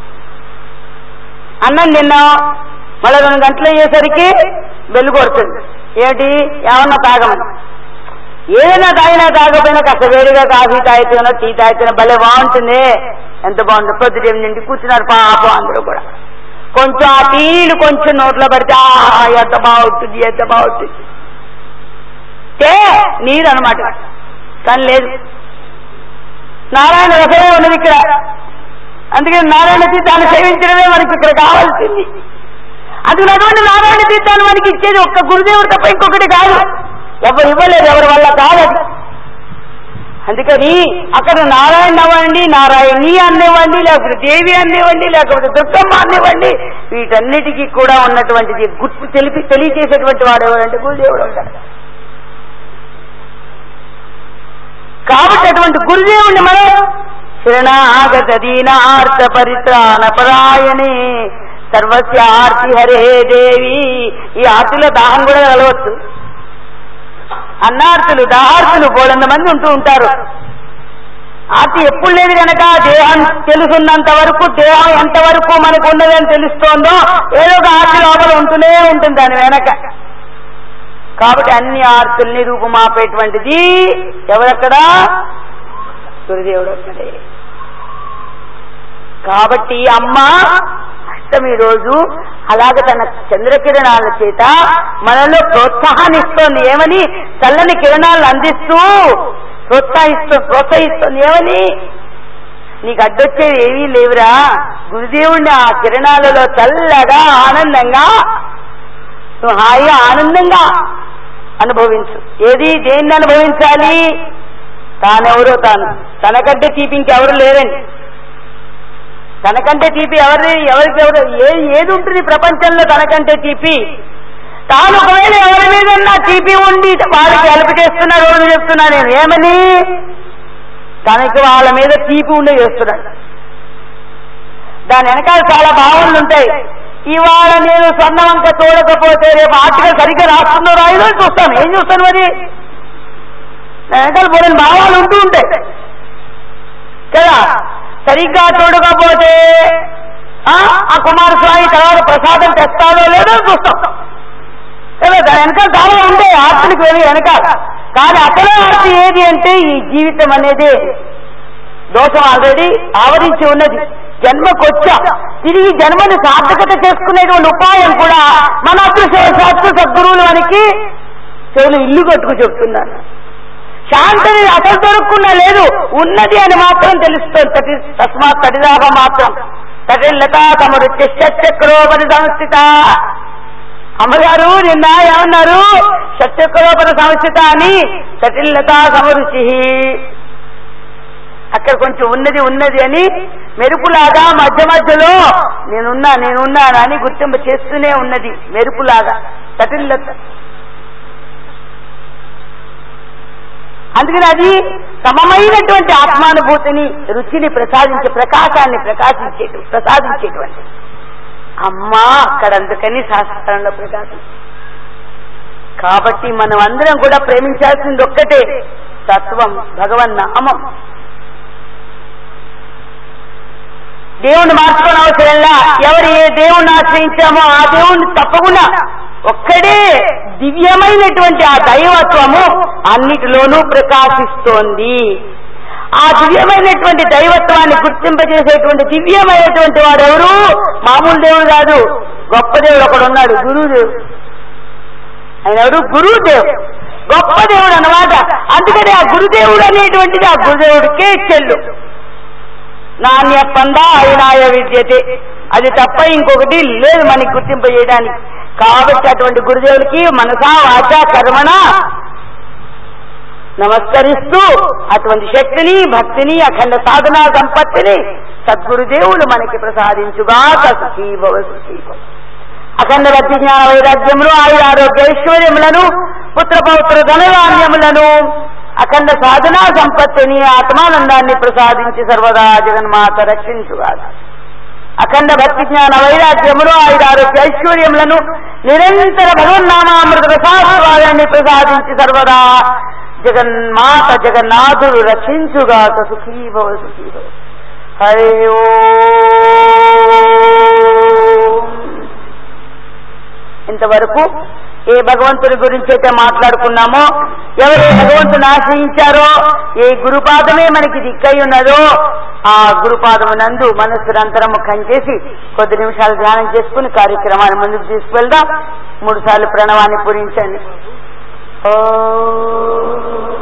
[SPEAKER 1] అన్నం తిన్నాం మళ్ళీ రెండు గంటలు అయ్యేసరికి వెలుగు కొడుతుంది ఏంటి ఏమన్నా తాగమని ఏదైనా తాగినా తాగపోయినా కాస్త వేడిగా కాఫీ తాగితేనో టీ తాగితేనో భలే బాగుంటుంది ఎంత బాగుంటుంది పొద్దుట నిండి కూర్చున్నారు పాపం అందరూ కూడా కొంచెం ఆ టీలు కొంచెం నోట్లో పడితే ఆహా ఎంత బాగుంటుంది ఎంత బాగుంటుంది తే నీరు అనమాట కానీ లేదు నారాయణ రసమే ఉన్నది ఇక్కడ అందుకని నారాయణ తీర్థాన్ని సేవించడమే మనకి ఇక్కడ కావాల్సింది అందుకని అటువంటి నారాయణ తీర్థాన్ని మనకి ఇచ్చేది ఒక్క గురుదేవుడు తప్ప ఇంకొకటి కాదు ఎవరు ఇవ్వలేదు ఎవరి వల్ల కాదు అది అందుకని అక్కడ నారాయణ అవ్వండి నారాయణి అనేవ్వండి లేకపోతే దేవి అనేవ్వండి లేకపోతే దుర్గమ్మ అనేవ్వండి వీటన్నిటికీ కూడా ఉన్నటువంటిది గుర్తు తెలిపి తెలియచేసేటువంటి వాడు ఎవరంటే గురుదేవుడు ఉంటాడు కాబట్టి అటువంటి గురుదేవుణ్ణి మనం శరణాగత దీనార్థ పరిత్రాణ పరాయణే సర్వస్య ఆర్తి హరే దేవి ఈ ఆర్తిలో దాహం కూడా కలవచ్చు అన్నార్తులు దాహార్తులు బోలంత మంది ఉంటూ ఉంటారు ఆర్తి ఎప్పుడు లేదు కనుక దేహం తెలుసున్నంత వరకు దేహం ఎంతవరకు మనకు ఉన్నదని తెలుస్తోందో ఏదో ఒక ఆర్తి లోపల ఉంటూనే ఉంటుంది దాని వెనక కాబట్టి అన్ని ఆర్తుల్ని రూపుమాపేటువంటిది ఎవరక్కడా గురుదేవుడు ఒక్కడే కాబట్టి అమ్మ అష్టమి రోజు అలాగే తన చంద్రకిరణాల చేత మనలో ప్రోత్సాహాన్ని ఇస్తోంది ఏమని చల్లని కిరణాలను అందిస్తూ ప్రోత్సహిస్తూ ప్రోత్సహిస్తోంది ఏమని నీకు అడ్డొచ్చేవి ఏమీ లేవురా గురుదేవుణ్ణి ఆ కిరణాలలో చల్లగా ఆనందంగా నువ్వు హాయిగా ఆనందంగా అనుభవించు ఏది దేన్ని అనుభవించాలి తానెవరో తాను తనకంటే తీపి ఇంకెవరు లేరండి తనకంటే తీపి ఎవరి ఎవరికి ఎవరు ఏ ఏది ఉంటుంది ప్రపంచంలో తనకంటే తీపి తాను ఒకవేళ ఎవరి మీద తీపి ఉండి వాళ్ళకి హెల్ప్ చేస్తున్నా రోజు చెప్తున్నా నేను ఏమని తనకి వాళ్ళ మీద తీపి ఉండే చేస్తున్నాడు దాని వెనకాల చాలా భావనలు ఉంటాయి ఇవాళ నేను స్వర్ణవంక చూడకపోతే రేపు ఆర్టికల్ సరిగ్గా రాస్తుందో రాయదో చూస్తాను ఏం చూస్తాను మరి నా వెనకాల పోయిన భావాలు ఉంటూ ఉంటాయి కదా సరిగ్గా చూడకపోతే ఆ ఆ కుమారస్వామి తర్వాత ప్రసాదం తెస్తాడో లేదో చూస్తాం కదా దాని వెనకాల చాలా ఉంటాయి ఆర్తులకు వెళ్ళి వెనకాల కానీ అసలు ఆర్తి ఏది అంటే ఈ జీవితం అనేది దోషం ఆల్రెడీ ఆవరించి ఉన్నది జన్మకొచ్చా తిరిగి జన్మని సార్థకత చేసుకునేటువంటి ఉపాయం కూడా మన అదృష్టవశాత్తు సద్గురువులు మనకి చెవులు ఇల్లు కట్టుకు చెప్తున్నారు శాంతిని అసలు దొరుకున్నా లేదు ఉన్నది అని మాత్రం తెలుస్తుంది తటి తస్మాత్ తడిదాకా మాత్రం తటిల్లత తమరు చక్రోపరి సంస్థిత అమ్మగారు నిన్న ఏమన్నారు షట్చక్రోపరి సంస్థిత అని తటిల్లత సమరుచి అక్కడ కొంచెం ఉన్నది ఉన్నది అని మెరుపులాగా మధ్య మధ్యలో నేనున్నా నేనున్నా అని గుర్తింపు చేస్తూనే ఉన్నది మెరుపులాగా తటిల్లత అందుకని అది సమమైనటువంటి ఆత్మానుభూతిని రుచిని ప్రసాదించే ప్రకాశాన్ని ప్రకాశించేటు ప్రసాదించేటువంటి అమ్మా అక్కడ అందుకని శాస్త్రంలో ప్రకాశం కాబట్టి మనం అందరం కూడా ప్రేమించాల్సింది ఒక్కటే తత్వం భగవన్ నామం దేవుణ్ణి మార్చుకోని అవసరంలా ఎవరు ఏ దేవుణ్ణి ఆశ్రయించామో ఆ దేవుణ్ణి తప్పకుండా ఒక్కడే దివ్యమైనటువంటి ఆ దైవత్వము అన్నిటిలోనూ ప్రకాశిస్తోంది ఆ దివ్యమైనటువంటి దైవత్వాన్ని గుర్తింపజేసేటువంటి దివ్యమైనటువంటి వాడు ఎవరు మామూలు దేవుడు కాదు గొప్ప దేవుడు ఒకడు ఉన్నాడు గురుదేవుడు ఆయన ఎవరు గురుదేవుడు గొప్ప దేవుడు అన్నమాట అందుకని ఆ గురుదేవుడు అనేటువంటిది ఆ గురుదేవుడికే చెల్లు నాణ్య పంద అయినాయ విద్యతే అది తప్ప ఇంకొకటి లేదు మనకి గుర్తింపు చేయడానికి కాబట్టి అటువంటి గురుదేవుడికి మనసా వాచ కర్మణ నమస్కరిస్తూ అటువంటి శక్తిని భక్తిని అఖండ సాధనా సంపత్తిని సద్గురుదేవులు మనకి ప్రసాదించుగాక సుఖీభవ సుఖీభవ అఖండ భక్తి జ్ఞాన వైరాగ్యములు ఆయుర ఆరోగ్య ఐశ్వర్యములను పుత్ర పౌత్ర ధనధాన్యములను అఖండ సాధనా సంపత్తిని ఆత్మానందాన్ని ప్రసాదించి సర్వదా జగన్మాత రక్షించుగాక అఖండ భక్తి జ్ఞాన వైరాగ్యములు ఆయుర ఆరోగ్య ఐశ్వర్యములను నిరంతర భగవన్నామామృత ప్రసాదాన్ని ప్రసాదించి సర్వదా జగన్మాత జగన్నాథుడు రక్షించుగాక సుఖీభవ సుఖీభవ హరి ఓం ఇంతవరకు ఏ భగవంతుని గురించి అయితే మాట్లాడుకున్నామో ఎవరు ఏ భగవంతుని ఆశ్రయించారో ఏ గురుపాదమే మనకి దిక్కై ఉన్నదో ఆ గురుపాదమునందు మనస్సు నిరంతరము కంచేసి కొద్ది నిమిషాలు ధ్యానం చేసుకుని కార్యక్రమాన్ని ముందుకు తీసుకువెళ్దాం మూడు సార్లు ప్రణవాన్ని పూరించండి ఓ